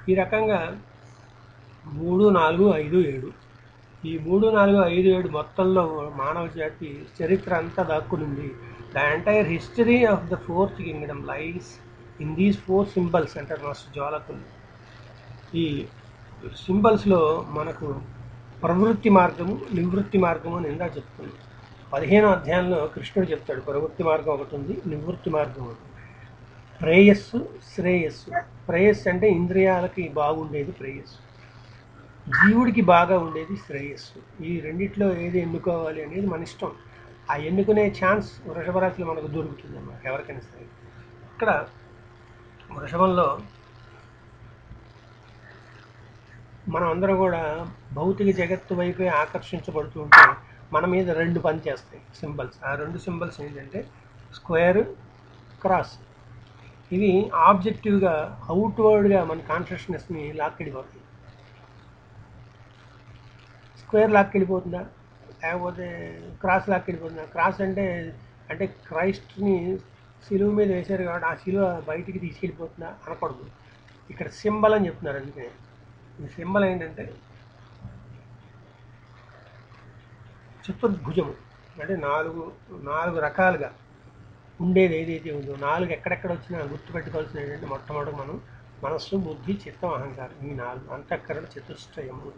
ఈ రకంగా మూడు నాలుగు ఐదు ఏడు ఈ మూడు నాలుగు ఐదు ఏడు మొత్తంలో మానవ జాతి చరిత్ర అంతా దాక్కునుంది the entire history of the fourth kingdom lies in these four symbols అంటారు మాస్టర్ జ్వాలకులు ఈ సింబల్స్లో మనకు ప్రవృత్తి మార్గము నివృత్తి మార్గము అని ఇందా చెప్తుంది పదిహేనో అధ్యాయంలో కృష్ణుడు చెప్తాడు ప్రవృత్తి మార్గం ఒకటి ఉంది నివృత్తి మార్గం ఒకటి ఉంది. ప్రేయస్సు శ్రేయస్సు ప్రేయస్సు అంటే ఇంద్రియాలకి బాగుండేది ప్రేయస్సు జీవుడికి బాగా ఉండేది శ్రేయస్సు ఈ రెండిట్లో ఏది ఎన్నుకోవాలి అనేది మన ఇష్టం ఆ ఎన్నుకునే ఛాన్స్ వృషభ రాశిలో మనకు దొరుకుతుంది అన్నమాట ఎవరికైనా సరే ఇక్కడ వృషభంలో మనం అందరం కూడా భౌతిక జగత్తు వైపే ఆకర్షించబడుతూ ఉంటే మన మీద రెండు పని చేస్తాయి సింబల్స్ ఆ రెండు సింబల్స్ ఏంటంటే స్క్వేర్ క్రాస్ ఇవి ఆబ్జెక్టివ్గా అవుట్వర్డ్గా మన కాన్షియస్నెస్ని లాక్కెళ్ళిపోతాయి స్క్వేర్ లాక్కెళ్ళిపోతుందా లేకపోతే క్రాస్ లాక్కెళ్ళిపోతుందా క్రాస్ అంటే అంటే క్రైస్ట్ని సిలువ మీద వేశారు కాబట్టి ఆ సిలువ బయటికి తీసుకెళ్ళిపోతుందా అనకూడదు ఇక్కడ సింబల్ అని చెప్తున్నారు అందుకే ఈ సింబల్ ఏంటంటే చతుర్భుజము అంటే నాలుగు నాలుగు రకాలుగా ఉండేది ఏదైతే ఉందో నాలుగు ఎక్కడెక్కడ వచ్చినా గుర్తుపెట్టుకోవాల్సిన ఏంటంటే మొట్టమొదటి మనం మనస్సు బుద్ధి చిత్తం అహంకారం ఈ నాలుగు అంతఃకరణ చతుష్టయము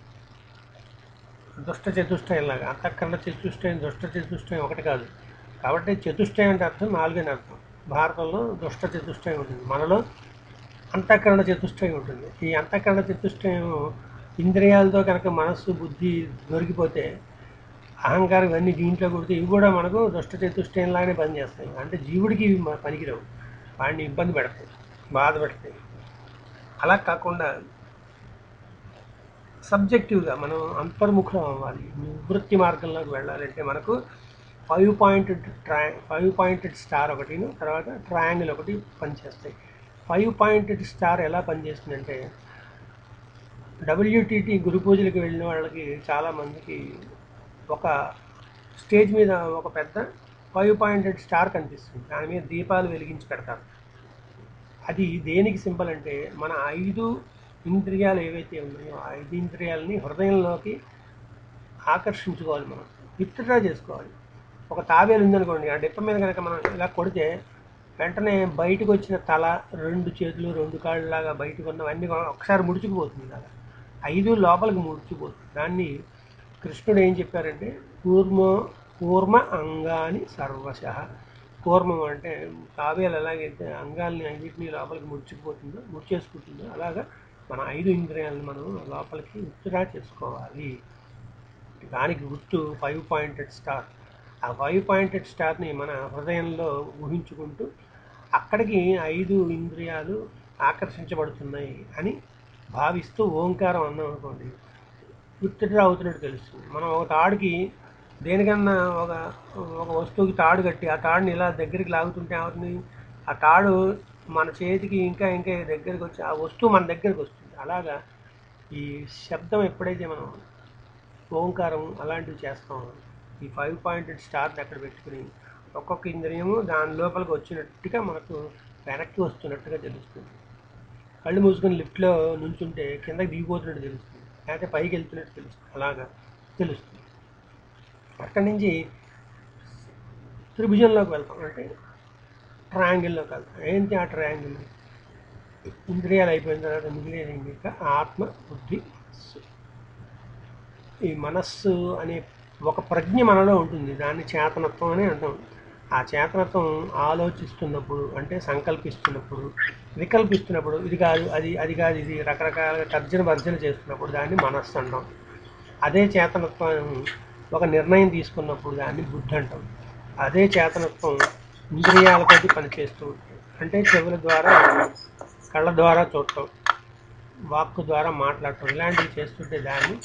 దుష్ట చతుష్టయం లాగా అంతఃకరణ చతుష్టయం దుష్ట చతుష్టయం ఒకటి కాదు కాబట్టి చతుష్టయం అంటే అర్థం నాలుగని అర్థం భారతంలో దుష్ట చతుష్టయం ఉంటుంది మనలో అంతఃకరణ చతుష్టయం ఉంటుంది ఈ అంతఃకరణ చతుష్టయం ఇంద్రియాలతో కనుక మనస్సు బుద్ధి దొరికిపోతే అహంకారం ఇవన్నీ దీంట్లో కొడితే ఇవి కూడా మనకు దుష్ట చతుష్టయంలాగానే పనిచేస్తాయి అంటే జీవుడికి ఇవి మ- పనికిరావు వాడిని ఇబ్బంది పెడతాయి బాధ పెడతాయి అలా కాకుండా సబ్జెక్టివ్గా మనం అంతర్ముఖం అవ్వాలి నివృత్తి మార్గంలోకి వెళ్ళాలంటే మనకు five pointed tri five pointed star ఒకటిను తర్వాత ట్రయాంగిల్ ఒకటి పనిచేస్తాయి ఫైవ్ పాయింటెడ్ స్టార్ ఎలా పనిచేస్తుందంటే డబ్ల్యూటీటీ గురు పూజలకు వెళ్ళిన వాళ్ళకి చాలామందికి ఒక స్టేజ్ మీద ఒక పెద్ద ఫైవ్ పాయింటెడ్ స్టార్ కనిపిస్తుంది దాని మీద దీపాలు వెలిగించి పెడతారు అది దేనికి సింబల్ అంటే మన ఐదు ఇంద్రియాలు ఏవైతే ఉన్నాయో ఆ ఐదు ఇంద్రియాలని హృదయంలోకి ఆకర్షించుకోవాలి మనం విత్డ్రా చేసుకోవాలి ఒక తాబేలు ఉందనుకోండి ఆ డిప్ప మీద కనుక మనం ఇలా కొడితే వెంటనే బయటకు వచ్చిన తల రెండు చేతులు రెండు కాళ్ళు లాగా బయటకు ఉన్నవన్నీ కూడా ఒకసారి ముడుచుకుపోతుంది ఇలాగా ఐదు లోపలికి ముడుచుకుపోతుంది దాన్ని కృష్ణుడు ఏం చెప్పారంటే కూర్మ కూర్మ అంగాని సర్వశ కూర్మం అంటే తాబేలు ఎలాగైతే అంగాల్ని అన్నింటినీ లోపలికి ముడుచుకుపోతుందో ముడిచేసుకుంటుందో అలాగా మన ఐదు ఇంద్రియాలను మనం లోపలికి ఉత్తుగా చేసుకోవాలి దానికి గుర్తు ఫైవ్ పాయింటెడ్ స్టార్ ఆ ఫైవ్ పాయింటెడ్ స్టార్ని మన హృదయంలో ఊహించుకుంటూ అక్కడికి ఐదు ఇంద్రియాలు ఆకర్షించబడుతున్నాయి అని భావిస్తూ ఓంకారం అన్నాం అనుకోండి విత్డ్రా అవుతున్నట్టు తెలుస్తుంది మనం ఒక తాడుకి దేనికన్నా ఒక ఒక వస్తువుకి తాడు కట్టి ఆ తాడుని ఇలా దగ్గరికి లాగుతుంటే అవుతుంది ఆ తాడు మన చేతికి ఇంకా ఇంకా దగ్గరికి వచ్చి ఆ వస్తువు మన దగ్గరికి వస్తుంది అలాగా ఈ శబ్దం ఎప్పుడైతే మనం ఓంకారం అలాంటివి చేస్తాం ఈ ఫైవ్ పాయింటెడ్ స్టార్ని అక్కడ పెట్టుకుని ఒక్కొక్క ఇంద్రియము దాని లోపలికి వచ్చినట్టుగా మనకు వెనక్కి వస్తున్నట్టుగా తెలుస్తుంది కళ్ళు మూసుకొని లిఫ్ట్లో నుంచుంటే కిందకి దిగిపోతున్నట్టు తెలుస్తుంది లేకపోతే పైకి వెళ్తున్నట్టు తెలుస్తుంది అలాగా తెలుస్తుంది అక్కడి నుంచి త్రిభుజంలోకి వెళ్తాం అంటే ట్రయాంగిల్లోకి వెళ్తాం ఏంటి ఆ ట్రయాంగిల్ ఇంద్రియాలు అయిపోయిన తర్వాత మిగిలిన ఇంకా ఆత్మ బుద్ధి మనస్సు ఈ మనస్సు అనే ఒక ప్రజ్ఞ మనలో ఉంటుంది దాన్ని చేతనత్వం అని అంటాం ఆ చేతనత్వం ఆలోచిస్తున్నప్పుడు అంటే సంకల్పిస్తున్నప్పుడు వికల్పిస్తున్నప్పుడు ఇది కాదు అది అది కాదు ఇది రకరకాలుగా తర్జన భర్జన చేస్తున్నప్పుడు దాన్ని మనస్సు అంటాం అదే చేతనత్వం ఒక నిర్ణయం తీసుకున్నప్పుడు దాన్ని బుద్ధి అంటాం అదే చేతనత్వం ఇంద్రియాలతోటి పనిచేస్తూ ఉంటుంది అంటే చెవుల ద్వారా కళ్ళ ద్వారా చూడటం వాక్కు ద్వారా మాట్లాడటం ఇలాంటివి చేస్తుంటే దాన్ని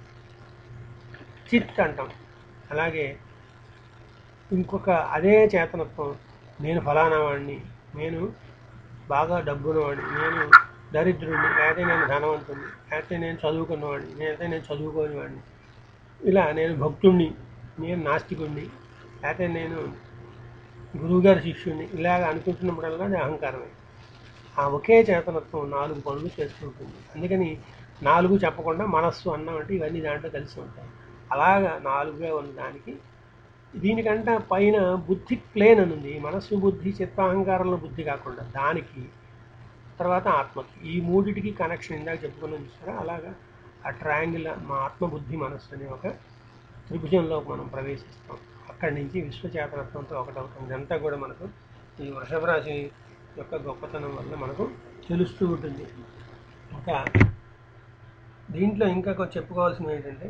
చిత్ అంటాం అలాగే ఇంకొక అదే చేతనత్వం నేను ఫలానా వాడిని నేను బాగా డబ్బున్నవాడిని నేను దరిద్రుడిని లేకపోతే నేను ధనవంతుడిని లేకపోతే నేను చదువుకున్నవాడిని లేకపోతే నేను చదువుకోని వాడిని ఇలా నేను భక్తుణ్ణి నేను నాస్తికుణ్ణి లేకపోతే నేను గురువుగారి శిష్యుణ్ణి ఇలాగ అనుకుంటున్నప్పుడల్లా అది అహంకారమే ఆ ఒకే చేతనత్వం నాలుగు పనులు చేస్తుంటుంది అందుకని నాలుగు చెప్పకుండా మనస్సు అన్నం అంటే ఇవన్నీ దాంట్లో కలిసి ఉంటాయి అలాగా నాలుగుగా ఉన్న దానికి దీనికంటే పైన బుద్ధి ప్లేన్ అని ఉంది మనస్సు బుద్ధి చిత్తాహంకారంలో బుద్ధి కాకుండా దానికి తర్వాత ఆత్మకి ఈ మూడిటికి కనెక్షన్ ఇందాక చెప్పుకున్నాం చూసారా అలాగా ఆ ట్రయాంగిల్ మా ఆత్మబుద్ధి మనస్సు అనే ఒక త్రిభుజంలో మనం ప్రవేశిస్తాం అక్కడి నుంచి విశ్వచేతనత్వంతో ఒకటవుతాం ఇదంతా కూడా మనకు ఈ వృషభ రాశి యొక్క గొప్పతనం వల్ల మనకు తెలుస్తూ ఉంటుంది ఇంకా దీంట్లో ఇంకా కొంచెం చెప్పుకోవాల్సింది ఏంటంటే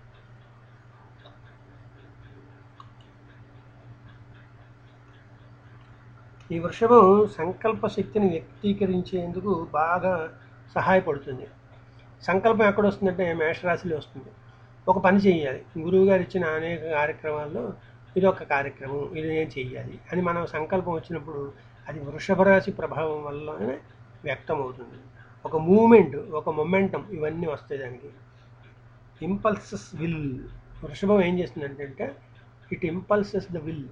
ఈ వృషభం సంకల్ప శక్తిని వ్యక్తీకరించేందుకు బాగా సహాయపడుతుంది సంకల్పం ఎక్కడ వస్తుందంటే మేషరాశిలో వస్తుంది ఒక పని చేయాలి గురువు గారు ఇచ్చిన అనేక కార్యక్రమాల్లో ఇది ఒక కార్యక్రమం ఇది నేను చెయ్యాలి అని మనం సంకల్పం వచ్చినప్పుడు అది వృషభ రాశి ప్రభావం వల్లనే వ్యక్తం అవుతుంది ఒక మూమెంట్ ఒక మొమెంటం ఇవన్నీ వస్తాయి దానికి ఇంపల్సెస్ విల్ వృషభం ఏం చేస్తుందంటే it impulses the will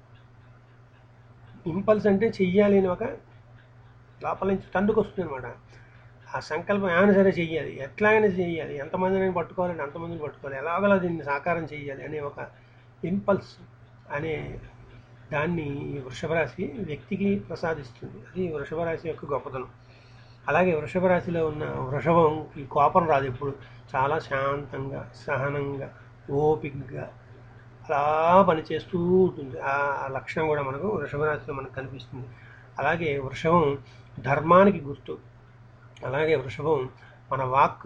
impulse అంటే చెయ్యాలి అని ఒక లోపల నుంచి తండ్రికి వస్తుంది అనమాట ఆ సంకల్పం ఏమైనా సరే చెయ్యాలి ఎట్లాగైనా చెయ్యాలి ఎంతమందిని పట్టుకోవాలంటే అంతమందిని పట్టుకోవాలి ఎలాగలా దీన్ని సాకారం చేయాలి అనే ఒక ఇంపల్స్ అనే దాన్ని ఈ వృషభ రాశి వ్యక్తికి ప్రసాదిస్తుంది అది వృషభ రాశి యొక్క గొప్పతనం అలాగే వృషభ రాశిలో ఉన్న వృషభంకి కోపం రాదు ఎప్పుడు చాలా శాంతంగా సహనంగా ఓపికగా అలా పనిచేస్తూ ఉంటుంది ఆ ఆ లక్షణం కూడా మనకు వృషభ రాశిలో మనకు కనిపిస్తుంది అలాగే వృషభం ధర్మానికి గుర్తు అలాగే వృషభం మన వాక్కు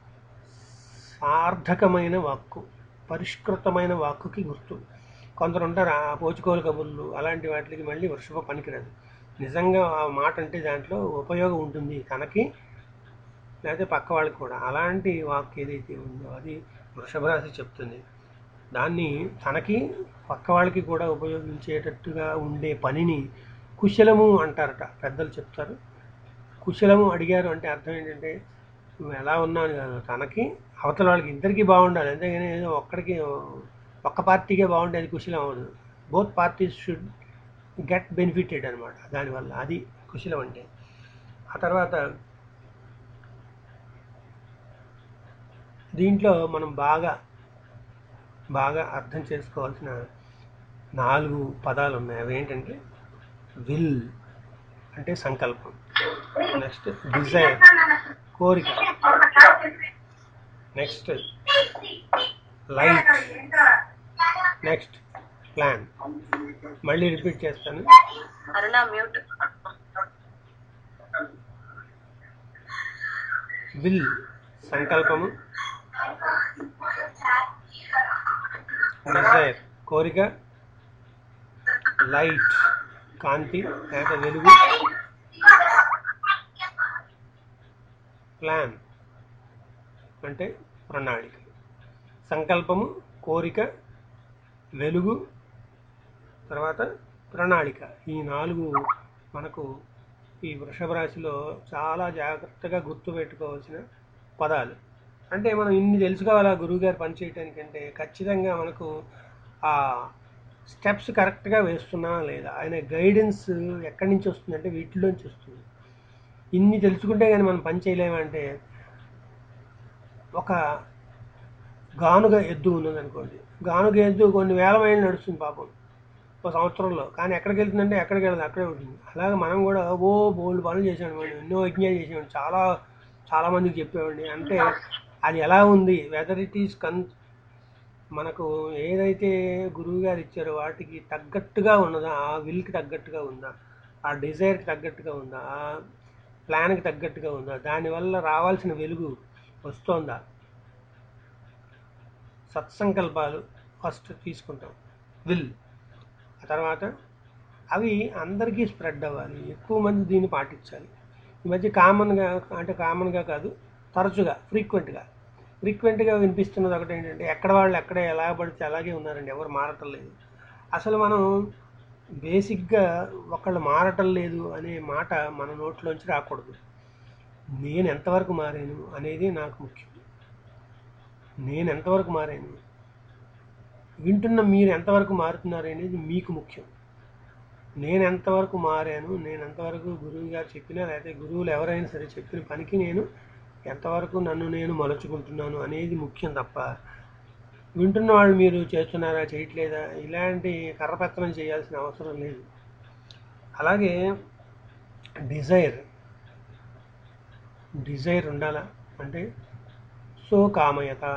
సార్థకమైన వాక్కు పరిష్కృతమైన వాక్కుకి గుర్తు కొందరు ఉంటారు ఆ పోచుకోలు కబుర్లు అలాంటి వాటికి మళ్ళీ వృషభ పనికిరాదు నిజంగా ఆ మాట అంటే దాంట్లో ఉపయోగం ఉంటుంది తనకి లేకపోతే పక్క వాళ్ళకి కూడా అలాంటి వాక్ ఏదైతే ఉందో అది వృషభ రాశి చెప్తుంది దాన్ని తనకి పక్క వాళ్ళకి కూడా ఉపయోగించేటట్టుగా ఉండే పనిని కుశలము అంటారట పెద్దలు చెప్తారు కుశలము అడిగారు అంటే అర్థం ఏంటంటే నువ్వు ఎలా ఉన్నాను కాదు తనకి అవతల వాళ్ళకి ఇద్దరికి బాగుండాలి అంతేగాని ఏదో ఒక్కడికి ఒక్క పార్టీకే బాగుంటే అది కుశలం అవ్వదు both parties should get benefited అనమాట దానివల్ల అది కుశలం అంటే ఆ తర్వాత దీంట్లో మనం బాగా బాగా అర్థం చేసుకోవాల్సిన నాలుగు పదాలు ఉన్నాయి అవి ఏంటంటే విల్ అంటే సంకల్పం నెక్స్ట్ డిజైర్ కోరిక నెక్స్ట్ లైట్ నెక్స్ట్ ప్లాన్ మళ్ళీ రిపీట్ చేస్తాను అరుణ మ్యూట్ విల్ సంకల్పము డిజైర్ కోరిక లైట్ కాంతి లేక వెలుగు ప్లాన్ అంటే ప్రణాళిక సంకల్పము కోరిక వెలుగు తర్వాత ప్రణాళిక ఈ నాలుగు మనకు ఈ వృషభ రాశిలో చాలా జాగ్రత్తగా గుర్తుపెట్టుకోవాల్సిన పదాలు అంటే మనం ఇన్ని తెలుసుకోవాలా గురువుగారు పనిచేయటానికి అంటే ఖచ్చితంగా మనకు ఆ స్టెప్స్ కరెక్ట్గా వేస్తున్నా లేదా ఆయన గైడెన్స్ ఎక్కడి నుంచి వస్తుందంటే వీటిలోంచి వస్తుంది ఇన్ని తెలుసుకుంటే కానీ మనం పని చేయలేమంటే ఒక గానుగ ఎద్దు ఉన్నదనుకోండి గానుగ ఎద్దు కొన్ని వేల మైళ్ళు నడుస్తుంది పాపం ఒక సంవత్సరంలో కానీ ఎక్కడికి వెళ్తుందంటే ఎక్కడికి వెళ్ళదు అక్కడే ఉంటుంది అలాగే మనం కూడా ఓ బోల్డ్ పనులు చేసామండి ఎన్నో యజ్ఞాలు చేసామండి చాలా చాలా మందికి చెప్పామండి అంటే అది ఎలా ఉంది వెదర్ ఇట్ ఈస్ కన్ మనకు ఏదైతే గురువు గారు ఇచ్చారో వాటికి తగ్గట్టుగా ఉన్నదా ఆ విల్కి తగ్గట్టుగా ఉందా ఆ డిజైర్కి తగ్గట్టుగా ఉందా ఆ ప్లాన్కి తగ్గట్టుగా ఉందా దానివల్ల రావాల్సిన వెలుగు వస్తోందా సత్సంకల్పాలు ఫస్ట్ తీసుకుంటాం విల్ ఆ తర్వాత అవి అందరికీ స్ప్రెడ్ అవ్వాలి ఎక్కువ మంది దీన్ని పాటించాలి ఈ మధ్య కామన్గా అంటే కామన్గా కాదు తరచుగా ఫ్రీక్వెంట్గా ఫ్రీక్వెంట్గా వినిపిస్తున్నది ఒకటి ఏంటంటే ఎక్కడ వాళ్ళు ఎక్కడ ఎలా పడితే అలాగే ఉన్నారండి ఎవరు మారటం లేదు అసలు మనం బేసిక్గా ఒకళ్ళు మారటం లేదు అనే మాట మన నోట్లోంచి రాకూడదు నేను ఎంతవరకు మారాను అనేది నాకు ముఖ్యం నేను ఎంతవరకు మారాను వింటున్న మీరు ఎంతవరకు మారుతున్నారు అనేది మీకు ముఖ్యం నేను ఎంతవరకు మారాను నేను ఎంతవరకు గురువు గారు చెప్పినా లేకపోతే గురువులు ఎవరైనా సరే చెప్పిన పనికి నేను ఎంతవరకు నన్ను నేను మలుచుకుంటున్నాను అనేది ముఖ్యం తప్ప వింటున్న వాళ్ళు మీరు చేస్తున్నారా చేయట్లేదా ఇలాంటి కర్రపెత్తనం చేయాల్సిన అవసరం లేదు అలాగే డిజైర్ డిజైర్ ఉండాలా అంటే సో కామయత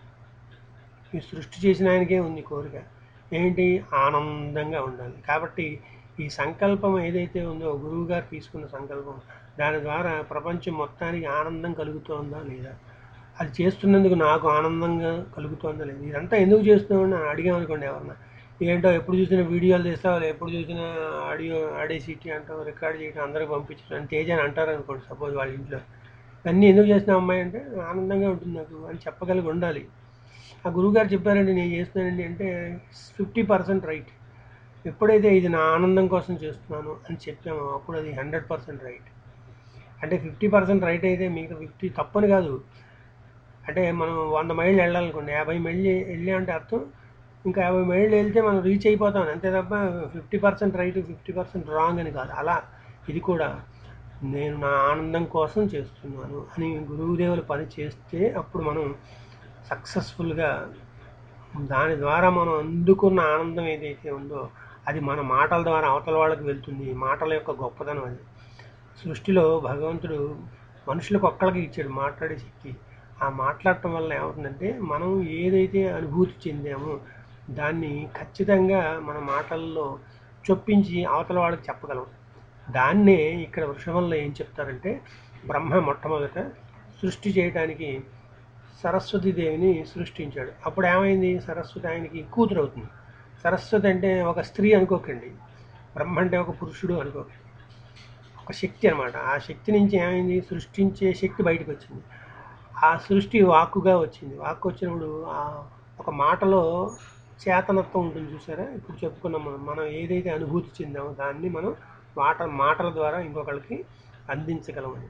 ఈ సృష్టి చేసిన ఆయనకే ఉంది కోరిక ఏంటి ఆనందంగా ఉండాలి కాబట్టి ఈ సంకల్పం ఏదైతే ఉందో గురువు గారు తీసుకున్న సంకల్పం దాని ద్వారా ప్రపంచం మొత్తానికి ఆనందం కలుగుతోందా లేదా అది చేస్తున్నందుకు నాకు ఆనందంగా కలుగుతోందా లేదా ఇదంతా ఎందుకు చేస్తున్నామని అని అడిగామనుకోండి ఎవరన్నా ఏంటో ఎప్పుడు చూసినా వీడియోలు తీస్తావు ఎప్పుడు చూసినా ఆడియో ఆడే సీటీ అంటావు రికార్డ్ చేయడం అందరికి పంపించడం అని తేజ అని అంటారు అనుకోండి సపోజ్ వాళ్ళ ఇంట్లో అన్నీ ఎందుకు చేసిన అమ్మాయి అంటే ఆనందంగా ఉంటుంది నాకు అని చెప్పగలిగి ఉండాలి ఆ గురువుగారు చెప్పారండి నేను చేస్తున్నానండి అంటే ఫిఫ్టీ పర్సెంట్ రైట్ ఎప్పుడైతే ఇది నా ఆనందం కోసం చేస్తున్నాను అని చెప్పామో అప్పుడు అది హండ్రెడ్ పర్సెంట్ రైట్ అంటే ఫిఫ్టీ పర్సెంట్ రైట్ అయితే మీకు ఫిఫ్టీ తప్పని కాదు అంటే మనం వంద మైళ్ళు వెళ్ళాలనుకోండి యాభై మైళ్ళు వెళ్ళి అంటే అర్థం ఇంకా యాభై మైళ్ళు వెళ్తే మనం రీచ్ అయిపోతాం అంతే తప్ప fifty percent right fifty percent wrong అని కాదు అలా ఇది కూడా నేను నా ఆనందం కోసం చేస్తున్నాను అని గురువుదేవులు పని చేస్తే అప్పుడు మనం సక్సెస్ఫుల్గా దాని ద్వారా మనం అందుకున్న ఆనందం ఏదైతే ఉందో అది మన మాటల ద్వారా అవతల వాళ్ళకి వెళ్తుంది మాటల యొక్క గొప్పతనం అది సృష్టిలో భగవంతుడు మనుషులకు ఒక్కళ్ళకి ఇచ్చాడు మాట్లాడే శక్తి ఆ మాట్లాడటం వల్ల ఏమవుతుందంటే మనం ఏదైతే అనుభూతి చెందామో దాన్ని ఖచ్చితంగా మన మాటల్లో చొప్పించి అవతల వాళ్ళకి చెప్పగలం దాన్నే ఇక్కడ వృషభంలో ఏం చెప్తారంటే బ్రహ్మ మొట్టమొదట సృష్టి చేయడానికి సరస్వతి దేవిని సృష్టించాడు అప్పుడు ఏమైంది సరస్వతి ఆయనకి కూతురు అవుతుంది సరస్వతి అంటే ఒక స్త్రీ అనుకోకండి బ్రహ్మ అంటే ఒక పురుషుడు అనుకోకండి ఒక శక్తి అనమాట ఆ శక్తి నుంచి ఏమైంది సృష్టించే శక్తి బయటకు వచ్చింది ఆ సృష్టి వాక్కుగా వచ్చింది వాక్కు వచ్చినప్పుడు ఆ ఒక మాటలో చేతనత్వం ఉంటుంది చూసారా ఇప్పుడు చెప్పుకున్నాం మనం మనం ఏదైతే అనుభూతి చెందామో దాన్ని మనం మాట మాటల ద్వారా ఇంకొకరికి అందించగలమని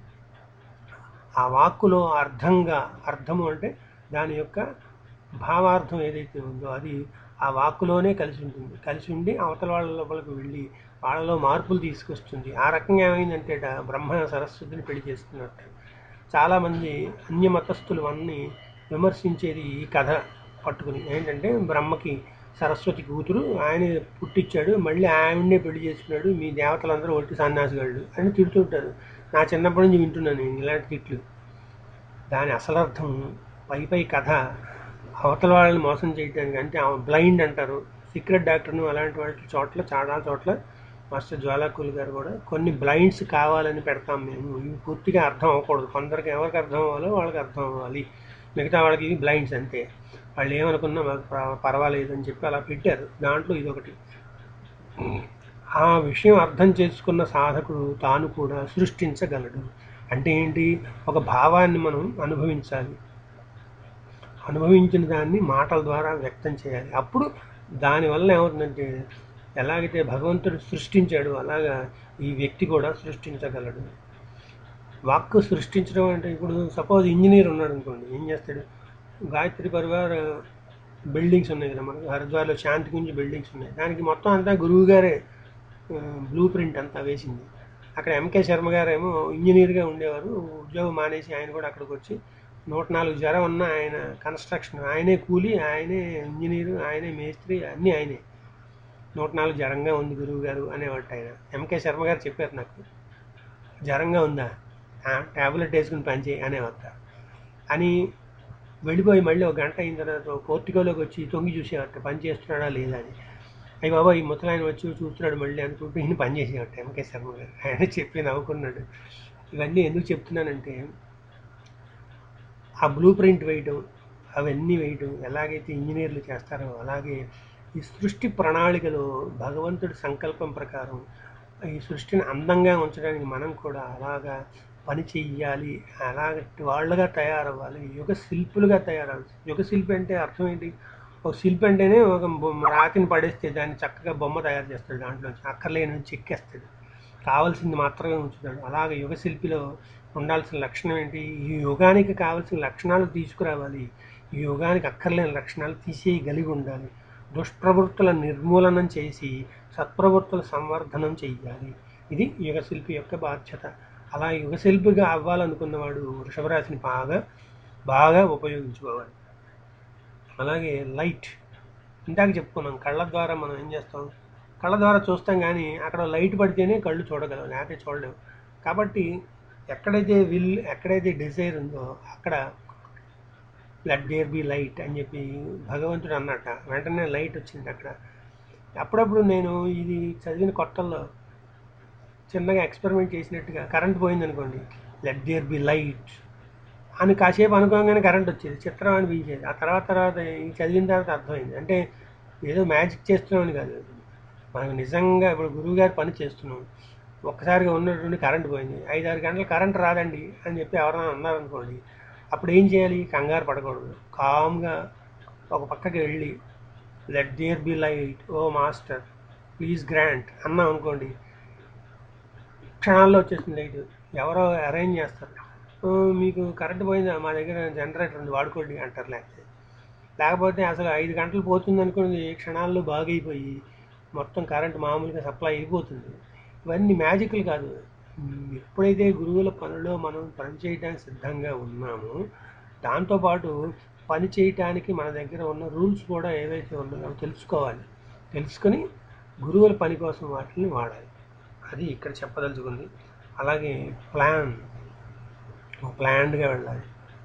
ఆ వాక్కులో అర్థంగా అర్థము అంటే దాని యొక్క భావార్థం ఏదైతే ఉందో అది ఆ వాక్కులోనే కలిసి ఉంటుంది కలిసి ఉండి అవతల వాళ్ళ లోపలికి వెళ్ళి వాళ్ళలో మార్పులు తీసుకొస్తుంది ఆ రకంగా ఏమైందంటే బ్రహ్మ సరస్వతిని పెళ్లి చేసుకున్నట్టు చాలామంది అన్య మతస్థులు అన్నీ విమర్శించేది ఈ కథ పట్టుకుని ఏంటంటే బ్రహ్మకి సరస్వతి కూతురు ఆయన పుట్టించాడు మళ్ళీ ఆయన్నే పెళ్లి చేసుకున్నాడు మీ దేవతలందరూ ఒట్టి సన్యాసిగాళ్ళు అని తిడుతుంటారు నా చిన్నప్పటి నుంచి వింటున్నాను నేను ఇలాంటి తిట్లు దాని అసలర్థం పై పై కథ అవతల వాళ్ళని మోసం చేయడానికి అంటే బ్లైండ్ అంటారు సీక్రెట్ డాక్టర్ను అలాంటి వాటి చోట్ల చాలా చోట్ల మాస్టర్ జ్వాలాకుల్ గారు కూడా కొన్ని బ్లైండ్స్ కావాలని పెడతాం మేము ఇవి పూర్తిగా అర్థం అవ్వకూడదు కొందరికి ఎవరికి అర్థం అవ్వాలో వాళ్ళకి అర్థం అవ్వాలి మిగతా వాళ్ళకి ఇవి బ్లైండ్స్ అంతే వాళ్ళు ఏమనుకున్నా మాకు ప- పర్వాలేదు అని చెప్పి అలా పెట్టారు దాంట్లో ఇదొకటి ఆ విషయం అర్థం చేసుకున్న సాధకుడు తాను కూడా సృష్టించగలడు అంటే ఏంటి ఒక భావాన్ని మనం అనుభవించాలి అనుభవించిన దాన్ని మాటల ద్వారా వ్యక్తం చేయాలి అప్పుడు దానివల్ల ఏమవుతుందంటే ఎలాగైతే భగవంతుడు సృష్టించాడు అలాగా ఈ వ్యక్తి కూడా సృష్టించగలడు వాక్కు సృష్టించడం అంటే ఇప్పుడు సపోజ్ ఇంజనీర్ ఉన్నాడు అనుకోండి ఏం చేస్తాడు గాయత్రి పరివార్ బిల్డింగ్స్ ఉన్నాయి కదా మనకు హరిద్వార్లో శాంతి గురించి బిల్డింగ్స్ ఉన్నాయి దానికి మొత్తం అంతా గురువు గారే బ్లూ ప్రింట్ అంతా వేసింది అక్కడ ఎంకే శర్మ గారు ఏమో ఇంజనీర్గా ఉండేవారు ఉద్యోగం మానేసి ఆయన కూడా అక్కడికి వచ్చి నూట నాలుగు జ్వరం ఉన్న ఆయన కన్స్ట్రక్షన్ ఆయనే కూలి ఆయనే ఇంజనీరు ఆయనే మేస్త్రి అన్నీ ఆయనే నూట నాలుగు జ్వరంగా ఉంది గురువు గారు అనేవాడు ఆయన ఎంకే శర్మ గారు చెప్పారు నాకు జ్వరంగా ఉందా ట్యాబ్లెట్ వేసుకుని పనిచేయి అనేవారు అని వెళ్ళిపోయి మళ్ళీ ఒక గంట అయిన తర్వాత పోర్టికోలోకి వచ్చి తొంగి చూసేవారట పని చేస్తున్నాడా లేదా అని అయ్యి బాబా ఈ ముసలాయన వచ్చి చూస్తున్నాడు మళ్ళీ అనుకుంటూ ఈయన పని చేసేవాట ఎంకే శర్మ గారు ఆయన చెప్పి నవ్వుకున్నాడు ఇవన్నీ ఎందుకు చెప్తున్నానంటే ఆ బ్లూ ప్రింట్ వేయటం అవన్నీ వేయటం ఎలాగైతే ఇంజనీర్లు చేస్తారో అలాగే ఈ సృష్టి ప్రణాళికలో భగవంతుడి సంకల్పం ప్రకారం ఈ సృష్టిని అందంగా ఉంచడానికి మనం కూడా అలాగా పని చెయ్యాలి అలాగటి వాళ్ళగా తయారవ్వాలి యుగ శిల్పులుగా తయారవ్వాలి యుగ శిల్పి అంటే అర్థం ఏంటి ఒక శిల్పి అంటేనే ఒక బొమ్మ రాతిని పడేస్తే దాన్ని చక్కగా బొమ్మ తయారు చేస్తాడు దాంట్లోంచి అక్కర్లేని చెక్కేస్తాడు కావాల్సింది మాత్రమే ఉంచుతాడు అలాగే యుగ శిల్పిలో ఉండాల్సిన లక్షణం ఏంటి ఈ యుగానికి కావాల్సిన లక్షణాలు తీసుకురావాలి ఈ యుగానికి అక్కర్లేని లక్షణాలు తీసేయగలిగి ఉండాలి దుష్ప్రవృత్తుల నిర్మూలనం చేసి సత్ప్రవృత్తుల సంవర్ధనం చెయ్యాలి ఇది యుగశిల్పి యొక్క బాధ్యత అలా యుగశిల్పిగా అవ్వాలనుకున్నవాడు వృషభ రాశిని బాగా బాగా ఉపయోగించుకోవాలి అలాగే లైట్ ఇందాక చెప్పుకున్నాం కళ్ళ ద్వారా మనం ఏం చేస్తాం కళ్ళ ద్వారా చూస్తాం కానీ అక్కడ లైట్ పడితేనే కళ్ళు చూడగలం లేకపోతే చూడలేము కాబట్టి ఎక్కడైతే విల్ ఎక్కడైతే డిజైర్ ఉందో అక్కడ లెట్ దేర్ బి లైట్ అని చెప్పి భగవంతుడు అన్నట్ట వెంటనే లైట్ వచ్చింది అక్కడ అప్పుడప్పుడు నేను ఇది చదివిన కొత్తల్లో చిన్నగా ఎక్స్పెరిమెంట్ చేసినట్టుగా కరెంట్ పోయింది అనుకోండి లెట్ దేర్ బి లైట్ అని కాసేపు అనుకోగానే కరెంట్ వచ్చేది చిత్రం అనిపించేది ఆ తర్వాత తర్వాత ఈ చదివిన తర్వాత అర్థమైంది అంటే ఏదో మ్యాజిక్ చేస్తున్నామని కాదు మనకు నిజంగా ఇప్పుడు గురువు గారి పని చేస్తున్నాం ఒక్కసారిగా ఉన్నటువంటి కరెంట్ పోయింది ఐదు ఆరు గంటలు కరెంట్ రాదండి అని చెప్పి ఎవరైనా అన్నారనుకోండి అప్పుడు ఏం చేయాలి కంగారు పడకూడదు కామ్గా ఒక పక్కకి వెళ్ళి let there be light O master please grant అన్నాం అనుకోండి క్షణాల్లో వచ్చేస్తుంది లైట్ ఎవరో అరేంజ్ చేస్తారు "ఓ, మీకు కరెంట్ పోయిందా మా దగ్గర జనరేటర్ ఉంది వాడుకోండి అంటారు లేకపోతే లేకపోతే అసలు ఐదు గంటలు పోతుంది అనుకున్నది క్షణాల్లో బాగైపోయి మొత్తం కరెంట్ మామూలుగా సప్లై అయిపోతుంది ఇవన్నీ మ్యాజిక్లు కాదు ఉమ్, ఎప్పుడైతే గురువుల పనిలో మనం పని చేయడానికి సిద్ధంగా ఉన్నామో దాంతోపాటు పని చేయటానికి మన దగ్గర ఉన్న రూల్స్ కూడా ఏవైతే ఉన్నాయో అవి తెలుసుకోవాలి తెలుసుకొని గురువుల పని కోసం వాటిని వాడాలి అది ఇక్కడ చెప్పదలుచుకుంది అలాగే ప్లాన్ ప్లాన్డ్గా వెళ్ళాలి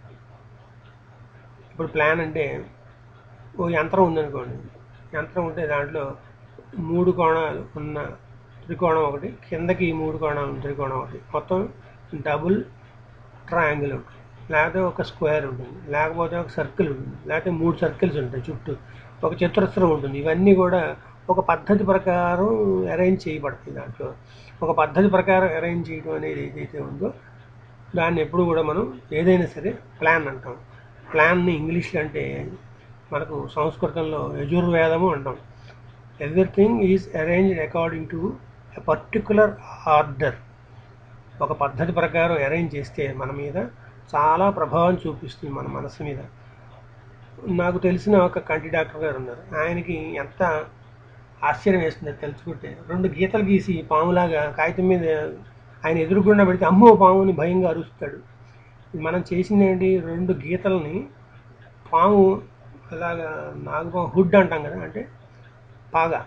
ఇప్పుడు ప్లాన్ అంటే ఓ యంత్రం ఉందనుకోండి యంత్రం ఉంటే దాంట్లో మూడు కోణాలు ఉన్న త్రికోణం ఒకటి కిందకి మూడు కోణాలు ఉన్న త్రికోణం ఒకటి మొత్తం డబుల్ ట్రయాంగిల్ ఉంటుంది లేకపోతే ఒక స్క్వేర్ ఉంటుంది లేకపోతే ఒక సర్కిల్ ఉంటుంది లేకపోతే మూడు సర్కిల్స్ ఉంటాయి చుట్టూ ఒక చతురస్రం ఉంటుంది ఇవన్నీ కూడా ఒక పద్ధతి ప్రకారం అరేంజ్ చేయబడతాయి దాంట్లో ఒక పద్ధతి ప్రకారం అరేంజ్ చేయడం అనేది ఏదైతే ఉందో దాన్ని ఎప్పుడు కూడా మనం ఏదైనా సరే ప్లాన్ అంటాం ప్లాన్ని ఇంగ్లీష్లో అంటే మనకు సంస్కృతంలో యజుర్వేదము అంటాం everything is arranged according to a particular order ఒక పద్ధతి ప్రకారం అరేంజ్ చేస్తే మన మీద చాలా ప్రభావం చూపిస్తుంది మన మనసు మీద నాకు తెలిసిన ఒక కంటి డాక్టర్ గారు ఉన్నారు ఆయనకి ఎంత ఆశ్చర్యం వేస్తుంది అది తెలుసుకుంటే రెండు గీతలు గీసి పాములాగా కాగితం మీద ఆయన ఎదురుగుండా పెడితే అమ్మో పాముని భయంగా అరుస్తాడు మనం చేసింది ఏంటి రెండు గీతల్ని పాము అలాగా నాగపాము హుడ్ అంటాం కదా అంటే పాగా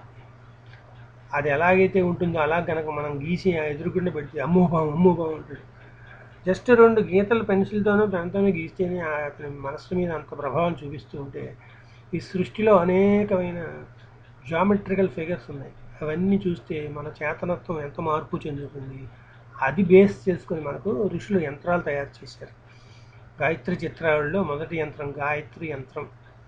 అది ఎలాగైతే ఉంటుందో అలా కనుక మనం గీసి ఆ ఎదురుగుండా పెడితే అమ్మో పాము అమ్మో పాము అంటాడు జస్ట్ రెండు గీతలు పెన్సిల్తోనో దాంతోనే గీస్తేనే ఆ అతని మనస్సు మీద అంత ప్రభావం చూపిస్తూ ఉంటే ఈ సృష్టిలో అనేకమైన జామెట్రికల్ ఫిగర్స్ ఉన్నాయి అవన్నీ చూస్తే మన చేతనత్వం ఎంత మార్పు చెందుతుంది అది బేస్ చేసుకొని మనకు ఋషులు యంత్రాలు తయారు చేశారు గాయత్రి చిత్రాలలో మొదటి యంత్రం గాయత్రి యంత్రం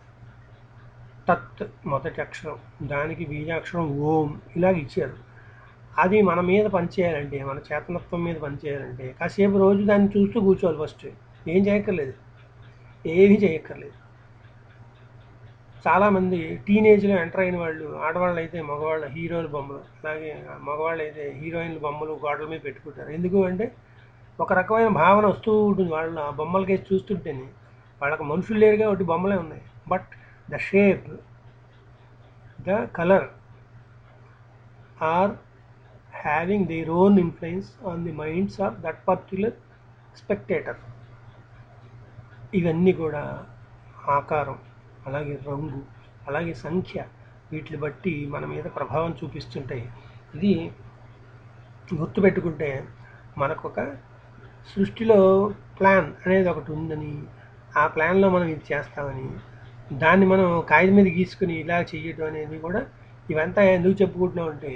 తత్ మొదటి అక్షరం దానికి బీజాక్షరం ఓం ఇలాగ ఇచ్చారు అది మన మీద పనిచేయాలంటే మన చేతనత్వం మీద పనిచేయాలంటే కాసేపు రోజు దాన్ని చూస్తూ కూర్చోవాలి ఫస్ట్ ఏం చేయక్కర్లేదు ఏమీ చేయక్కర్లేదు చాలామంది టీనేజ్లో ఎంటర్ అయిన వాళ్ళు ఆడవాళ్ళు అయితే మగవాళ్ళ హీరోల బొమ్మలు అలాగే మగవాళ్ళు అయితే హీరోయిన్ల బొమ్మలు గోడల మీద పెట్టుకుంటారు ఎందుకు అంటే ఒక రకమైన భావన వస్తూ ఉంటుంది వాళ్ళు ఆ బొమ్మలకేసి చూస్తుంటేనే వాళ్ళకి మనుషులు లేరు కాబట్టి బొమ్మలే ఉన్నాయి but the shape the colour are having their own influence on the minds of that particular spectator ఇవన్నీ కూడా ఆకారం అలాగే రంగు అలాగే సంఖ్య వీటిని బట్టి మన మీద ప్రభావం చూపిస్తుంటాయి ఇది గుర్తుపెట్టుకుంటే మనకొక సృష్టిలో ప్లాన్ అనేది ఒకటి ఉందని ఆ ప్లాన్లో మనం ఇది చేస్తామని దాన్ని మనం కాగితం మీద గీసుకుని ఇలా చేయటం అనేది కూడా ఇవంతా ఎందుకు చెప్పుకుంటున్నాం అంటే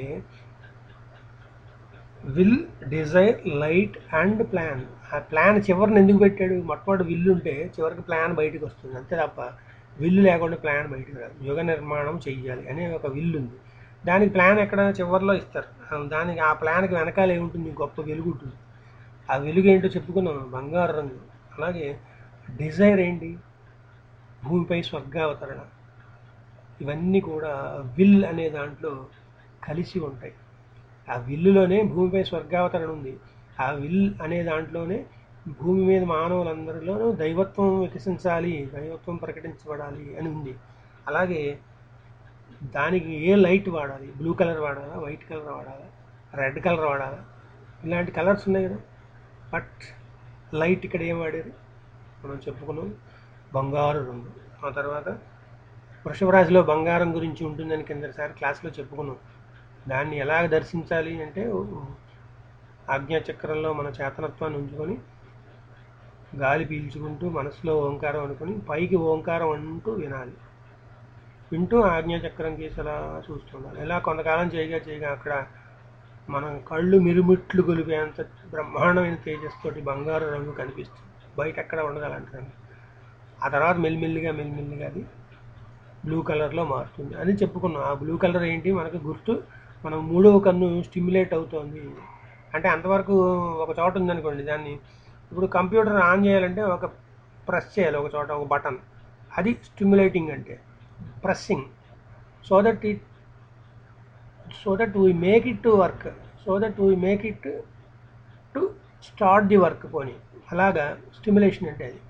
will desire light and plan ఆ ప్లాన్ చివరిని ఎందుకు పెట్టాడు మొట్టమొదటి విల్లు ఉంటే చివరికి ప్లాన్ బయటకు వస్తుంది అంతే తప్ప విల్లు లేకుండా ప్లాన్ బయటకు రాదు యుగ నిర్మాణం చెయ్యాలి అనే ఒక విల్లు ఉంది దానికి ప్లాన్ ఎక్కడ చివరిలో ఇస్తారు ఆ దానికి ఆ ప్లాన్కి వెనకాల ఏముంటుంది గొప్ప వెలుగు ఉంటుంది ఆ వెలుగు ఏంటో చెప్పుకున్నాం బంగారు రంగు అలాగే డిజైర్ ఏంటి భూమిపై స్వర్గావతరణ ఇవన్నీ కూడా విల్ అనే దాంట్లో కలిసి ఉంటాయి ఆ విల్లులోనే భూమిపై స్వర్గావతరణ ఉంది ఆ విల్ అనే దాంట్లోనే భూమి మీద మానవులందరిలోనూ దైవత్వం వికసించాలి దైవత్వం ప్రకటించబడాలి అని ఉంది అలాగే దానికి ఏ లైట్ వాడాలి బ్లూ కలర్ వాడాలా వైట్ కలర్ వాడాలా రెడ్ కలర్ వాడాలా ఇలాంటి కలర్స్ ఉన్నాయి కదా బట్ లైట్ ఇక్కడ ఏం వాడారు మనం చెప్పుకున్నాం బంగారు రంగు ఆ తర్వాత వృషభ రాశిలో బంగారం గురించి ఉంటుందని కిందసారి క్లాస్లో చెప్పుకున్నాం దాన్ని ఎలా దర్శించాలి అంటే ఆజ్ఞాచక్రంలో మన చేతనత్వాన్ని ఉంచుకొని గాలి పీల్చుకుంటూ మనసులో ఓంకారం అనుకుని పైకి ఓంకారం అంటూ వినాలి వింటూ ఆజ్ఞాచక్రం కేసు అలా చూస్తుండాలి ఇలా కొంతకాలం చేయగా చేయగా అక్కడ మన కళ్ళు మిరుమిట్లు గొలిపేంత బ్రహ్మాండమైన తేజస్తోటి బంగారు రంగు కనిపిస్తుంది బయట ఎక్కడ ఉండదు అలాంటి రంగు ఆ తర్వాత మెల్లిమెల్లిగా మెల్లిమెల్లిగా అది బ్లూ కలర్లో మారుతుంది అని చెప్పుకున్నాం ఆ బ్లూ కలర్ ఏంటి మనకు గుర్తు మనం మూడవ కన్ను స్టిమ్యులేట్ అవుతోంది అంటే అంతవరకు ఒక చోట ఉందనుకోండి దాన్ని ఇప్పుడు కంప్యూటర్ ఆన్ చేయాలంటే ఒక ప్రెస్ చేయాలి ఒక చోట ఒక బటన్ అది స్టిమ్యులేటింగ్ అంటే pressing so that it so that we make it to work so that we make it to start the work పోనీ అలాగా స్టిమ్యులేషన్ అంటే అది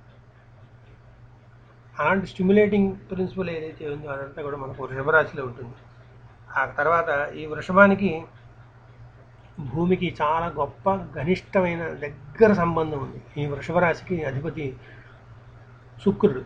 అలాంటి స్టిమ్యులేటింగ్ ప్రిన్సిపల్ ఏదైతే ఉందో అదంతా కూడా మనకు వృషభ రాశిలో ఉంటుంది ఆ తర్వాత ఈ వృషభానికి భూమికి చాలా గొప్ప ఘనిష్టమైన దగ్గర సంబంధం ఉంది ఈ వృషభ రాశికి అధిపతి శుక్రుడు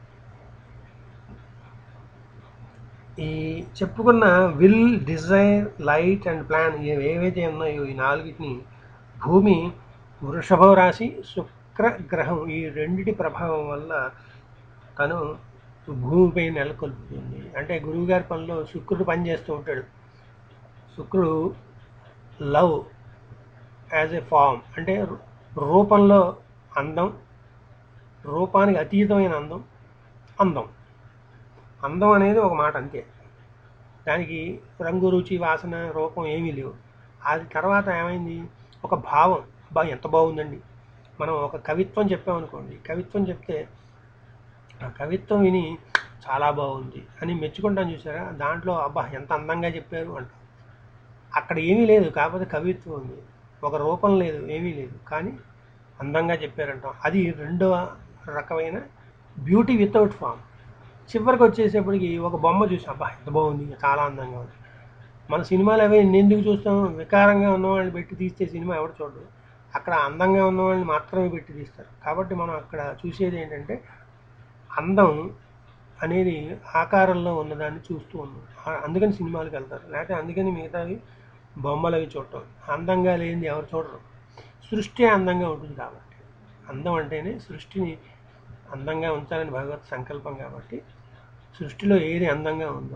ఈ చెప్పుకున్న will desire light and plan ఇవి ఏవైతే ఉన్నాయో ఈ నాలుగిటిని భూమి వృషభ రాశి శుక్ర గ్రహం ఈ రెండిటి ప్రభావం వల్ల తను భూమిపై నెలకొల్పుతుంది అంటే గురువుగారి పనిలో శుక్రుడు పనిచేస్తూ ఉంటాడు శుక్రుడు లవ్ యాజ్ ఏ ఫామ్ అంటే రూపంలో అందం రూపానికి అతీతమైన అందం అందం అందం అనేది ఒక మాట అంతే దానికి రంగు రుచి వాసన రూపం ఏమీ లేవు అది తర్వాత ఏమైంది ఒక భావం బా ఎంత బాగుందండి మనం ఒక కవిత్వం చెప్పామనుకోండి కవిత్వం చెప్తే ఆ కవిత్వం విని చాలా బాగుంది అని మెచ్చుకుంటాం చూసారా దాంట్లో అబ్బా ఎంత అందంగా చెప్పారు అంటాం అక్కడ ఏమీ లేదు కాకపోతే కవిత్వం ఉంది ఒక రూపం లేదు ఏమీ లేదు కానీ అందంగా చెప్పారంటాం అది రెండవ రకమైన బ్యూటీ వితౌట్ ఫామ్ చివరికి వచ్చేసేపటికి ఒక బొమ్మ చూసి అబ్బా ఎంత బాగుంది చాలా అందంగా ఉంది మన సినిమాలు అవి ఎందుకు చూస్తాం వికారంగా ఉన్న వాళ్ళని పెట్టి తీస్తే సినిమా ఎవరు చూడరు అక్కడ అందంగా ఉన్న వాళ్ళని మాత్రమే పెట్టి తీస్తారు కాబట్టి మనం అక్కడ చూసేది ఏంటంటే అందం అనేది ఆకారంలో ఉన్నదాన్ని చూస్తూ ఉన్నాం ఆ- అందుకని సినిమాలకు వెళ్తారు లేకపోతే అందుకని మిగతావి బొమ్మలు అవి చూడటం అందంగా లేనిది ఎవరు చూడరు సృష్టి అందంగా ఉంటుంది కాబట్టి అందం అంటేనే సృష్టిని అందంగా ఉంచాలని భగవత్ సంకల్పం కాబట్టి సృష్టిలో ఏది అందంగా ఉందో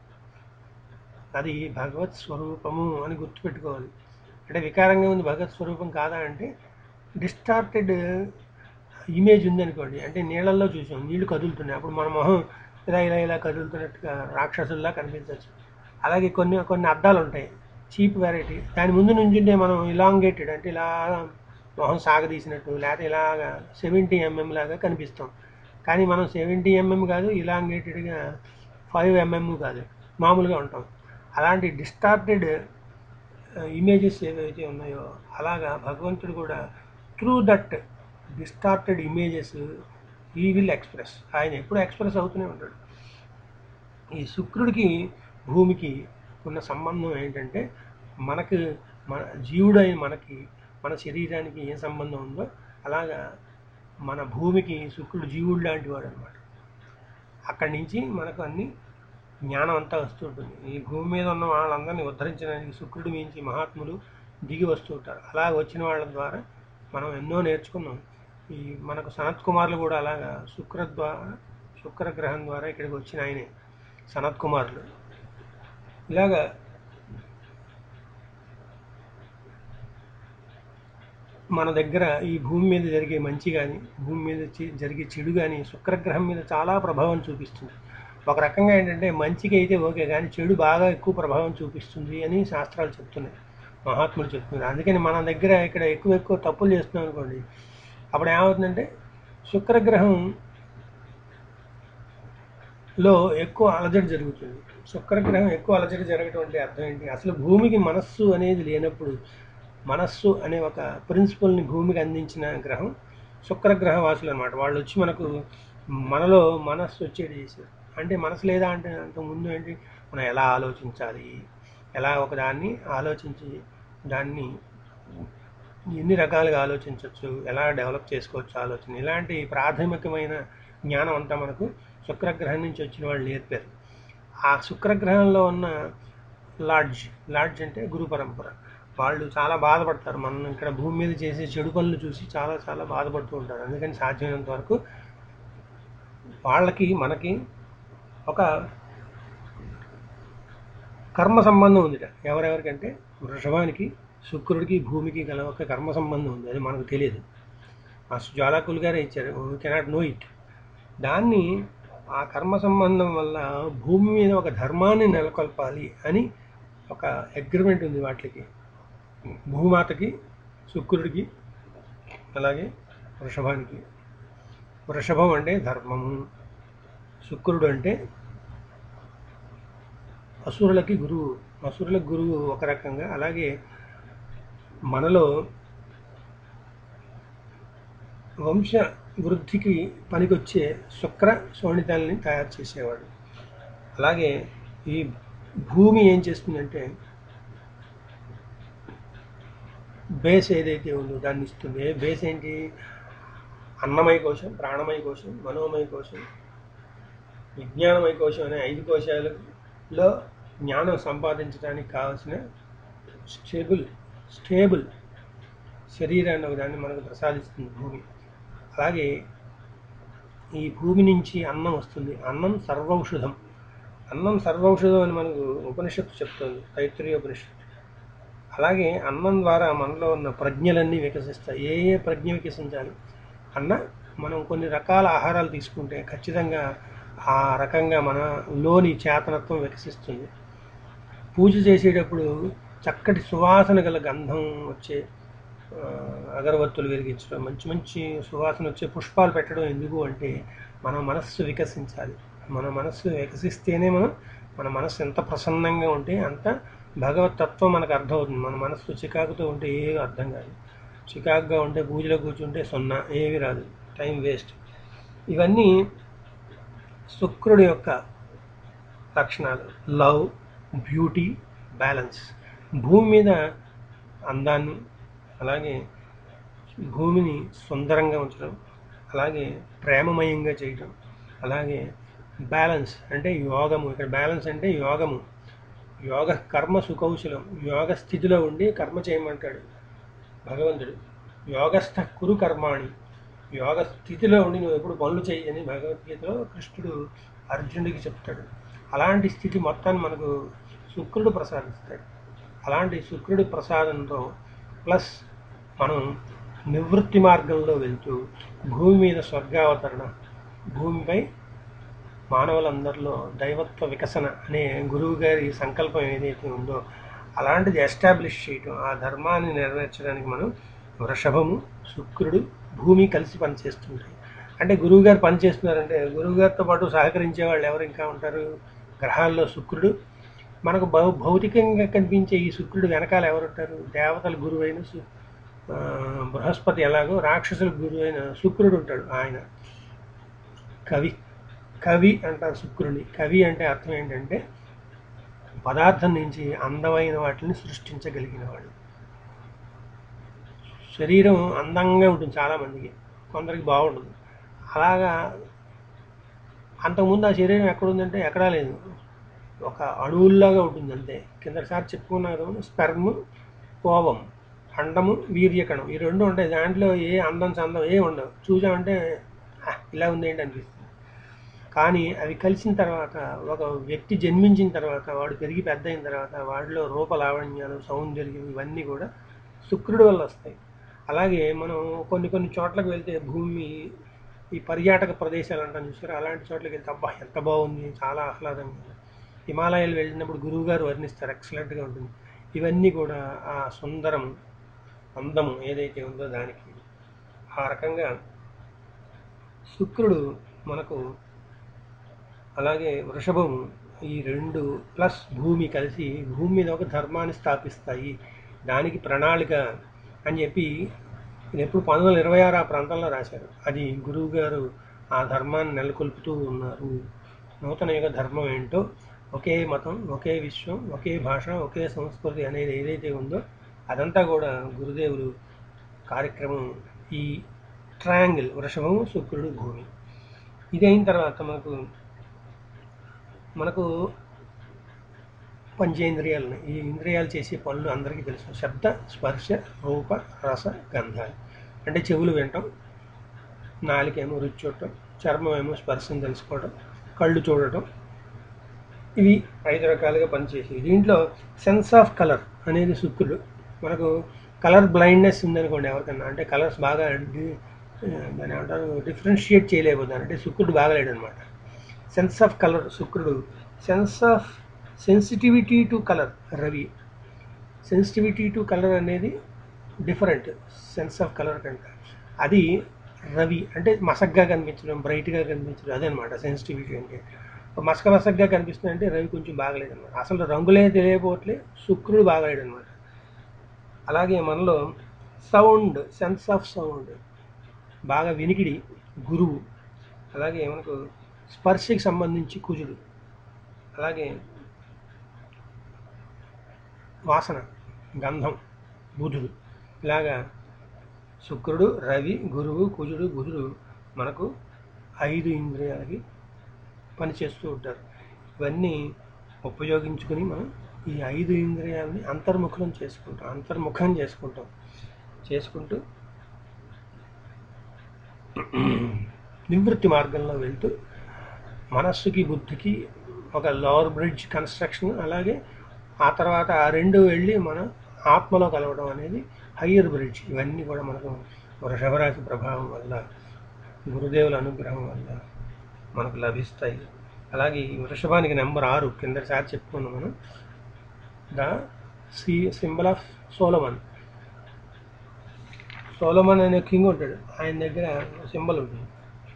అది భగవత్ స్వరూపము అని గుర్తుపెట్టుకోవాలి అంటే వికారంగా ఉంది భగవత్ స్వరూపం కాదా అంటే డిస్టార్టెడ్ ఇమేజ్ ఉందనుకోండి అంటే నీళ్ళల్లో చూసాం నీళ్లు కదులుతున్నాయి అప్పుడు మన మొహం ఇలా ఇలా ఇలా కదులుతున్నట్టుగా రాక్షసుల్లా కనిపించవచ్చు అలాగే కొన్ని కొన్ని అద్దాలు ఉంటాయి చీప్ వెరైటీ దాని ముందు నుంచుంటే మనం ఇలాంగేటెడ్ అంటే ఇలా మొహం సాగదీసినట్టు లేకపోతే ఇలాగా సెవెంటీ ఎంఎం లాగా కనిపిస్తాం కానీ మనం సెవెంటీ ఎంఎం కాదు ఇలాంగేటెడ్గా ఫైవ్ ఎంఎం కాదు మామూలుగా ఉంటాం అలాంటి డిస్టార్టెడ్ ఇమేజెస్ ఏవైతే ఉన్నాయో అలాగా భగవంతుడు కూడా త్రూ దట్ డిస్టార్టెడ్ ఇమేజెస్ ఈ విల్ ఎక్స్ప్రెస్ ఆయన ఎప్పుడు ఎక్స్ప్రెస్ అవుతూనే ఉంటాడు ఈ శుక్రుడికి భూమికి ఉన్న సంబంధం ఏంటంటే మనకు మన జీవుడైన మనకి మన శరీరానికి ఏ సంబంధం ఉందో అలాగా మన భూమికి శుక్రుడు జీవుడు లాంటి వాడు అనమాట అక్కడి నుంచి మనకు అన్ని జ్ఞానం అంతా వస్తుంటుంది ఈ భూమి మీద ఉన్న వాళ్ళందరినీ ఉద్ధరించడానికి శుక్రుడి మించి మహాత్ములు దిగి వస్తూ ఉంటారు అలా వచ్చిన వాళ్ళ ద్వారా మనం ఎన్నో నేర్చుకున్నాం ఈ మనకు సనత్ కుమారులు కూడా అలాగా శుక్ర ద్వారా శుక్ర గ్రహం ద్వారా ఇక్కడికి వచ్చిన ఆయనే సనత్ కుమారులు ఇలాగా మన దగ్గర ఈ భూమి మీద జరిగే మంచి కానీ భూమి మీద చి- జరిగే చెడు కానీ శుక్రగ్రహం మీద చాలా ప్రభావం చూపిస్తుంది ఒక రకంగా ఏంటంటే మంచికి అయితే ఓకే కానీ చెడు బాగా ఎక్కువ ప్రభావం చూపిస్తుంది అని శాస్త్రాలు చెప్తున్నాయి మహాత్ములు చెప్తున్నారు అందుకని మన దగ్గర ఇక్కడ ఎక్కువ ఎక్కువ తప్పులు చేస్తున్నాం అనుకోండి అప్పుడు ఏమవుతుందంటే శుక్రగ్రహం లో ఎక్కువ అలజడి జరుగుతుంది శుక్రగ్రహం ఎక్కువ అలజడి జరగటం అంటే అర్థం ఏంటి అసలు భూమికి మనస్సు అనేది లేనప్పుడు మనస్సు అనే ఒక ప్రిన్సిపల్ని భూమికి అందించిన గ్రహం శుక్రగ్రహ వాసులు అనమాట వాళ్ళు వచ్చి మనకు మనలో మనస్సు వచ్చేది చేశారు అంటే మనసు లేదా అంటే అంత ముందు ఏంటి మనం ఎలా ఆలోచించాలి ఎలా ఒకదాన్ని ఆలోచించి దాన్ని ఎన్ని రకాలుగా ఆలోచించవచ్చు ఎలా డెవలప్ చేసుకోవచ్చు ఆలోచన ఇలాంటి ప్రాథమికమైన జ్ఞానం అంతా మనకు శుక్రగ్రహం నుంచి వచ్చిన వాళ్ళు నేర్పారు ఆ శుక్రగ్రహంలో ఉన్న లాడ్జ్ లాడ్జ్ అంటే గురు పరంపర వాళ్ళు చాలా బాధపడతారు మనం ఇక్కడ భూమి మీద చేసే చెడు పనులు చూసి చాలా చాలా బాధపడుతూ ఉంటారు అందుకని సాధ్యమైనంత వరకు వాళ్ళకి మనకి ఒక కర్మ సంబంధం ఉందిట ఎవరెవరికంటే వృషభానికి శుక్రుడికి భూమికి గల ఒక కర్మ సంబంధం ఉంది అది మనకు తెలియదు ఆ జ్వాలాకులు గారే ఇచ్చారు కెనాట్ నో ఇట్ దాన్ని ఆ కర్మ సంబంధం వల్ల భూమి మీద ఒక ధర్మాన్ని నెలకొల్పాలి అని ఒక అగ్రిమెంట్ ఉంది వాటికి భూమాతకి శుక్రుడికి అలాగే వృషభానికి వృషభం అంటే ధర్మము శుక్రుడు అంటే అసురులకి గురువు అసురులకు గురువు ఒక రకంగా అలాగే మనలో వంశ వృద్ధికి పనికొచ్చే శుక్ర శోణితాలని తయారు చేసేవాడు అలాగే ఈ భూమి ఏం చేస్తుందంటే బేస్ ఏదైతే ఉందో దాన్ని ఇస్తుంది ఏ బేస్ ఏంటి అన్నమయ కోశం ప్రాణమయ కోశం మనోమయ కోశం విజ్ఞానమయ కోశం అనే ఐదు కోశాలలో జ్ఞానం సంపాదించడానికి కావాల్సిన స్టేబుల్ స్టేబుల్ శరీరాన్ని ఒక దాన్ని మనకు ప్రసాదిస్తుంది భూమి అలాగే ఈ భూమి నుంచి అన్నం వస్తుంది అన్నం సర్వౌషధం అన్నం సర్వౌషధం అని మనకు ఉపనిషత్తు చెప్తుంది తైత్రీయ ఉపనిషత్తు అలాగే అన్నం ద్వారా మనలో ఉన్న ప్రజ్ఞలన్నీ వికసిస్తాయి ఏ ఏ ప్రజ్ఞ వికసించాలి అన్న మనం కొన్ని రకాల ఆహారాలు తీసుకుంటే ఖచ్చితంగా ఆ రకంగా మనలోని చేతనత్వం వికసిస్తుంది పూజ చేసేటప్పుడు చక్కటి సువాసన గల గంధం వచ్చే ఆ, అగరవత్తులు వెలిగించడం మంచి మంచి సువాసన వచ్చే పుష్పాలు పెట్టడం ఎందుకు అంటే మన మనస్సు వికసించాలి మన మనస్సు వికసిస్తేనే మనం మన మనస్సు ఎంత ప్రసన్నంగా ఉంటే అంత భగవత్ తత్వం మనకు అర్థమవుతుంది మన మనస్సు చికాకుతో ఉంటే ఏవి అర్థం కాదు చికాకుగా ఉంటే పూజలో కూర్చుంటే సున్నా ఏవి రాదు టైం వేస్ట్ ఇవన్నీ శుక్రుడి యొక్క లక్షణాలు లవ్ బ్యూటీ బ్యాలెన్స్ భూమి మీద అందాన్ని అలాగే భూమిని సుందరంగా ఉంచడం అలాగే ప్రేమమయంగా చేయటం అలాగే బ్యాలెన్స్ అంటే యోగము ఇక్కడ బ్యాలెన్స్ అంటే యోగము యోగ కర్మ సుకౌశలం యోగ స్థితిలో ఉండి కర్మ చేయమంటాడు భగవంతుడు యోగస్థ కురు కర్మాణి యోగ స్థితిలో ఉండి నువ్వు ఎప్పుడు పనులు చేయి అని భగవద్గీతలో కృష్ణుడు అర్జునుడికి చెప్తాడు అలాంటి స్థితి మొత్తాన్ని మనకు శుక్రుడు ప్రసాదిస్తాడు అలాంటి శుక్రుడి ప్రసాదంతో ప్లస్ మనం నివృత్తి మార్గంలో వెళ్తూ భూమి మీద స్వర్గావతరణ భూమిపై మానవులందరిలో దైవత్వ వికసన అనే గురువు గారి సంకల్పం ఏదైతే ఉందో అలాంటిది ఎస్టాబ్లిష్ చేయటం ఆ ధర్మాన్ని నెరవేర్చడానికి మనం వృషభము శుక్రుడు భూమి కలిసి పనిచేస్తుంటాయి అంటే గురువుగారు పనిచేస్తున్నారంటే గురువుగారితో పాటు సహకరించే వాళ్ళు ఎవరు ఇంకా ఉంటారు గ్రహాల్లో శుక్రుడు మనకు భౌ భౌతికంగా కనిపించే ఈ శుక్రుడు వెనకాల ఎవరు ఉంటారు దేవతల గురువైన సు- ఆ, బృహస్పతి ఎలాగో రాక్షసుల గురువైన శుక్రుడు ఉంటాడు ఆయన కవి కవి అంటారు శుక్రుని కవి అంటే అర్థం ఏంటంటే పదార్థం నుంచి అందమైన వాటిని సృష్టించగలిగిన వాడు శరీరం అందంగా ఉంటుంది చాలామందికి కొందరికి బాగుండదు అలాగా అంతకుముందు ఆ శరీరం ఎక్కడుందంటే ఎక్కడా లేదు ఒక అణువుల్లాగా ఉంటుంది అంతే కిందసారి చెప్పుకున్నారు స్పెర్మ్ ఓవం అండము వీర్యకణం ఈ రెండు ఉంటాయి దాంట్లో ఏ అందం చందం ఏ ఉండవు చూసామంటే "ఆ, ఇలా ఉంది ఏంటి అనిపిస్తుంది కానీ అవి కలిసిన తర్వాత ఒక వ్యక్తి జన్మించిన తర్వాత వాడు పెరిగి పెద్ద అయిన తర్వాత వాడిలో రూప లావణ్యాలు సౌందర్యం ఇవన్నీ కూడా శుక్రుడి వల్ల వస్తాయి అలాగే మనం కొన్ని కొన్ని చోట్లకు వెళ్తే భూమి ఈ పర్యాటక ప్రదేశాలు అంటాం చూసారు అలాంటి చోట్లకి వెళ్తే అబ్బా ఎంత బాగుంది చాలా ఆహ్లాదంగా ఉంది. హిమాలయాలు వెళ్ళినప్పుడు గురువు గారు వర్ణిస్తారు ఎక్సలెంట్గా ఉంటుంది ఇవన్నీ కూడా ఆ సుందరం అందము ఏదైతే ఉందో దానికి ఆ రకంగా శుక్రుడు మనకు అలాగే వృషభము ఈ రెండు ప్లస్ భూమి కలిసి భూమి మీద ఒక ధర్మాన్ని స్థాపిస్తాయి దానికి ప్రణాళిక అని చెప్పి ఇది ఎప్పుడు పంతొమ్మిది వందల ఇరవై ఆరు ఆ ప్రాంతంలో రాశారు అది గురువు గారు ఆ ధర్మాన్ని నెలకొల్పుతూ ఉన్నారు నూతన యుగ ధర్మం ఏంటో ఒకే మతం ఒకే విశ్వం ఒకే భాష ఒకే సంస్కృతి అనేది ఏదైతే ఉందో అదంతా కూడా గురుదేవులు కార్యక్రమం ఈ ట్రయాంగిల్ వృషభము శుక్రుడు భూమి ఇది అయిన తర్వాత మనకు మనకు పంచేంద్రియాలు ఉన్నాయి. ఈ ఇంద్రియాలు చేసే పనులు అందరికీ తెలుసు శబ్ద స్పర్శ రూప రస గంధాలు అంటే చెవులు వినటం నాలుకేమో రుచి చూడటం చర్మం ఏమో స్పర్శను తెలుసుకోవడం కళ్ళు చూడటం ఇవి ఐదు రకాలుగా పనిచేసేవి దీంట్లో సెన్స్ ఆఫ్ కలర్ అనేది శుక్రుడు మనకు కలర్ బ్లైండ్నెస్ ఉందనుకోండి ఎవరికన్నా అంటే కలర్స్ బాగా డి- దాని ఏమంటారు డిఫరెన్షియేట్ చేయలేకపోతాను అంటే శుక్రుడు బాగలేడు అనమాట సెన్స్ ఆఫ్ కలర్ శుక్రుడు sense of sensitivity to colour రవి సెన్సిటివిటీ టు కలర్ అనేది డిఫరెంట్ సెన్స్ ఆఫ్ కలర్ కంటే అది రవి అంటే మసగ్గా కనిపించడం బ్రైట్గా కనిపించడం అదే అనమాట సెన్సిటివిటీ అంటే మసక మసగ్గా కనిపిస్తుంది అంటే రవి కొంచెం బాగలేదు అనమాట అసలు రంగులే తెలియకపోవట్లే శుక్రుడు బాగలేడు అనమాట అలాగే మనలో సౌండ్ సెన్స్ ఆఫ్ సౌండ్ బాగా వినికిడి గురువు అలాగే మనకు స్పర్శకి సంబంధించి కుజుడు అలాగే వాసన గంధం బుధుడు ఇలాగా శుక్రుడు రవి గురువు కుజుడు బుధుడు మనకు ఐదు ఇంద్రియాలకి పనిచేస్తూ ఉంటారు ఇవన్నీ ఉపయోగించుకుని మనం ఈ ఐదు ఇంద్రియాలని అంతర్ముఖం చేసుకుంటాం అంతర్ముఖం చేసుకుంటాం చేసుకుంటూ నివృత్తి మార్గంలో వెళ్తూ మనస్సుకి బుద్ధికి ఒక లోవర్ బ్రిడ్జ్ కన్స్ట్రక్షన్ అలాగే ఆ తర్వాత ఆ రెండు వెళ్ళి మన ఆత్మలో కలవడం అనేది హయ్యర్ బ్రిడ్జ్ ఇవన్నీ కూడా మనకు వృషభరాశి ప్రభావం వల్ల గురుదేవుల అనుగ్రహం వల్ల మనకు లభిస్తాయి అలాగే ఈ వృషభానికి నెంబర్ ఆరు కిందసారి చెప్పుకున్నాం మనం ద సి సింబల్ ఆఫ్ సోలమన్ సోలమన్ అనే కింగ్ ఉంటాడు ఆయన దగ్గర సింబల్ ఉంటుంది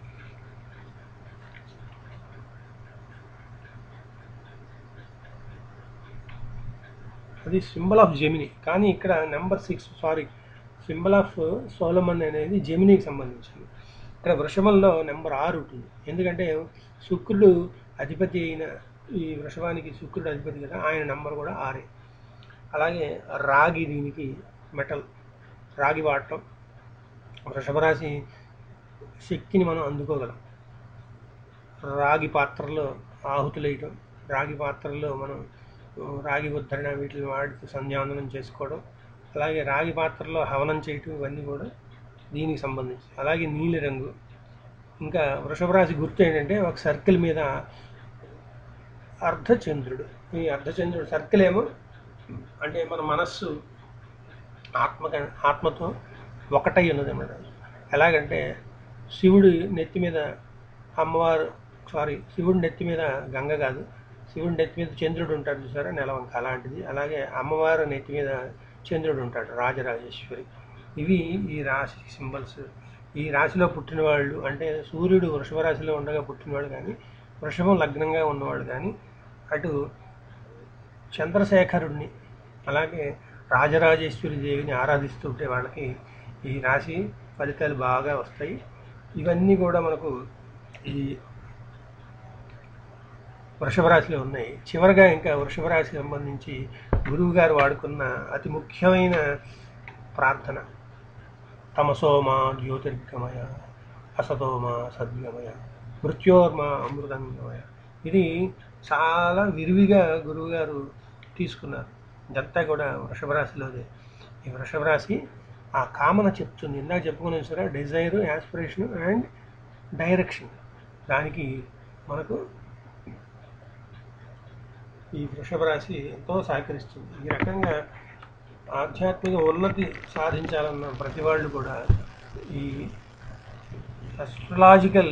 అది సింబల్ ఆఫ్ జెమిని కానీ ఇక్కడ number six sorry symbol of Solomon అనేది జెమినీకి సంబంధించింది ఇక్కడ వృషభంలో నెంబర్ ఆరు ఉంటుంది ఎందుకంటే శుక్రుడు అధిపతి అయిన ఈ వృషభానికి శుక్రుడు అధిపతి కదా ఆయన నెంబర్ కూడా ఆరే అలాగే రాగి దీనికి మెటల్ రాగి వాడటం వృషభ రాశి శక్తిని మనం అందుకోగలం రాగి పాత్రలో ఆహుతులు వేయటం రాగి పాత్రల్లో మనం ఆ, రాగి ఉద్ధరణ వీటిని వాడి సంధ్యావందనం చేసుకోవడం అలాగే రాగి పాత్రలో హవనం చేయటం ఇవన్నీ కూడా దీనికి సంబంధించి అలాగే నీలి రంగు ఇంకా వృషభ రాశి గుర్తు ఏంటంటే ఒక సర్కిల్ మీద అర్ధచంద్రుడు ఈ అర్ధచంద్రుడు సర్కిల్ ఏమో అంటే మన మనస్సు ఆత్మ ఆత్మతో ఒకటై ఉన్నది అన్నమాట ఎలాగంటే శివుడి నెత్తి మీద అమ్మవారు సారీ శివుడి నెత్తి మీద గంగ కాదు శివుడి నెత్తి మీద చంద్రుడు ఉంటాడు చూసారా నెలవంక అలాంటిది అలాగే అమ్మవారు నెత్తి మీద చంద్రుడు ఉంటాడు రాజరాజేశ్వరి ఇవి ఈ రాశి సింబల్స్ ఈ రాశిలో పుట్టిన వాళ్ళు అంటే సూర్యుడు వృషభ రాశిలో ఉండగా పుట్టినవాడు కానీ వృషభం లగ్నంగా ఉన్నవాడు కానీ అటు చంద్రశేఖరుడిని అలాగే రాజరాజేశ్వరి దేవిని ఆరాధిస్తుంటే వాళ్ళకి ఈ రాశి ఫలితాలు బాగా వస్తాయి ఇవన్నీ కూడా మనకు ఈ వృషభ రాశిలో ఉన్నాయి చివరగా ఇంకా వృషభ రాశికి సంబంధించి గురువు గారు వాడుకున్న అతి ముఖ్యమైన ప్రార్థన తమసోమా జ్యోతిర్గమయ అసతోమా సద్గమయ మృత్యోర్మా అమృతంగమయ ఇది చాలా విరివిగా గురువుగారు తీసుకున్నారు ఇదంతా కూడా వృషభ రాశిలోదే ఈ వృషభ రాశి ఆ కామన చెప్తుంది ఇందాక చెప్పుకున్నాం సరే డిజైర్ యాస్పిరేషన్ అండ్ డైరెక్షన్ దానికి మనకు ఈ వృషభ రాశి ఎంతో సహకరిస్తుంది ఈ రకంగా ఆధ్యాత్మిక ఉన్నతి సాధించాలన్న ప్రతి వాళ్ళు కూడా ఈ అస్ట్రలాజికల్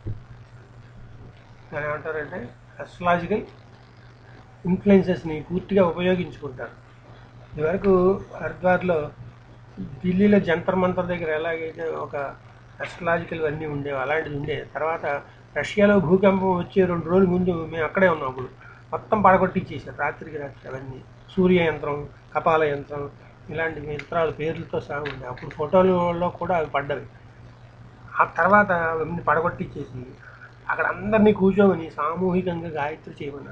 దాని ఏమంటారంటే అస్ట్రలాజికల్ ఇన్ఫ్లుయెన్సెస్ని పూర్తిగా ఉపయోగించుకుంటారు ఇదివరకు హరిద్వార్లో ఢిల్లీలో జంతర్ మంతర్ దగ్గర ఎలాగైతే ఒక అస్ట్రలాజికల్ అన్నీ ఉండేవి అలాంటిది ఉండేది తర్వాత రష్యాలో భూకంపం వచ్చే రెండు రోజుల ముందు మేము అక్కడే ఉన్నాం అప్పుడు మొత్తం పడగొట్టించేసారు రాత్రికి రాత్రి అవన్నీ సూర్య యంత్రం కపాల యంత్రం ఇలాంటి యంత్రాలు పేర్లతో సహా ఉండే అప్పుడు ఫోటోలలో కూడా అవి పడ్డవి ఆ తర్వాత అవన్నీ పడగొట్టించేసి అక్కడ అందరినీ కూర్చోమని సామూహికంగా గాయత్రి చేయమన్నారు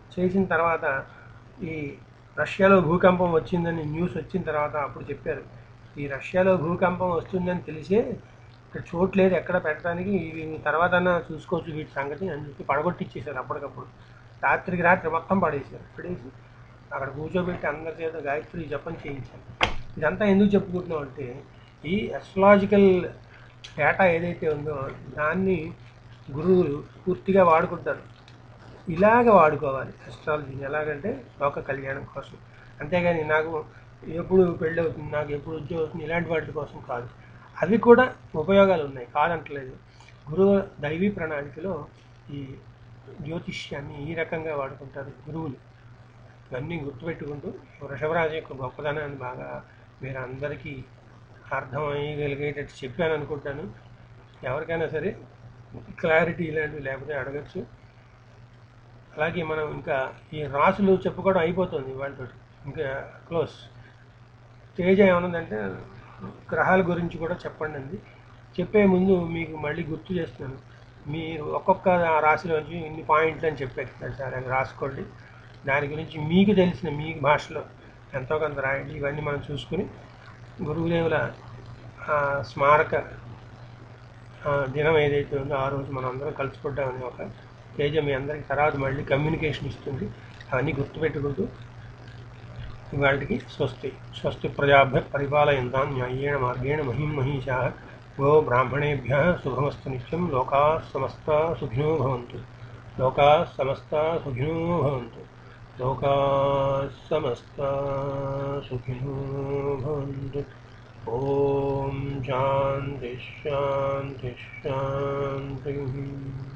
చేసిన తర్వాత ఈ రష్యాలో భూకంపం వచ్చిందని న్యూస్ వచ్చిన తర్వాత అప్పుడు చెప్పారు ఈ రష్యాలో భూకంపం వస్తుందని తెలిసే ఇక్కడ చోటు లేదు ఎక్కడ పెట్టడానికి ఇవి తర్వాత చూసుకోవచ్చు వీటి సంగతి అని చెప్పి పడగొట్టిచ్చేసారు అప్పటికప్పుడు రాత్రికి రాత్రి మొత్తం పడేసారు పడేసి అక్కడ కూర్చోబెట్టి అందరి చేత గాయత్రి జపం చేయించారు ఇదంతా ఎందుకు చెప్పుకుంటున్నాం అంటే ఈ అస్ట్రాలజికల్ డేటా ఏదైతే ఉందో దాన్ని గురువులు పూర్తిగా వాడుకుంటారు ఇలాగ వాడుకోవాలి అస్ట్రాలజీని ఎలాగంటే లోక కళ్యాణం కోసం అంతేగాని నాకు ఎప్పుడు పెళ్ళి అవుతుంది నాకు ఎప్పుడు ఉద్యోగం అవుతుంది ఇలాంటి వాటి కోసం కాదు అవి కూడా ఉపయోగాలు ఉన్నాయి కాదంటలేదు గురువు దైవీ ప్రణాళికలో ఈ జ్యోతిష్యాన్ని ఈ రకంగా వాడుకుంటారు గురువులు ఇవన్నీ గుర్తుపెట్టుకుంటూ వృషభరాజు యొక్క గొప్పదనాన్ని బాగా మీరు అందరికీ అర్థమయ్యగలిగేటట్టు చెప్పాను అనుకుంటాను ఎవరికైనా సరే క్లారిటీ ఇలాంటివి లేకపోతే అడగచ్చు అలాగే మనం ఇంకా ఈ రాసులు చెప్పుకోవడం అయిపోతుంది వాళ్ళతో ఇంకా క్లోజ్ తేజ ఏమన్నదంటే గ్రహాల గురించి కూడా చెప్పండి అంది చెప్పే ముందు మీకు మళ్ళీ గుర్తు చేస్తున్నాను మీరు ఒక్కొక్క రాశిలోంచి ఇన్ని పాయింట్లు అని చెప్పారు సార్ అది రాసుకోండి దాని గురించి మీకు తెలిసిన మీ భాషలో ఎంతో కొంత రాయండి ఇవన్నీ మనం చూసుకుని గురువుదేవుల ఆ, స్మారక ఆ, దినం ఏదైతే ఉందో ఆ రోజు మనం అందరం కలుసుకుంటామని ఒక తేజ మీ అందరికి తర్వాత మళ్ళీ కమ్యూనికేషన్ ఇస్తుంది అవన్నీ గుర్తుపెట్టుకుంటూ ఇవాళకి స్వస్తి స్వస్తి ప్రజాభ్య పరిపాలయంతాం న్యాయేణ మార్గేణ మహిం మహిషా గో బ్రాహ్మణేభ్య శుభమస్తు నిత్యం లోకా సమస్త సుఖినో భవంతు లోకా సమస్త సుఖినో భవంతు లోకా సమస్త సుఖినో భవంతు ఓం శాంతి శాంతి శాంతి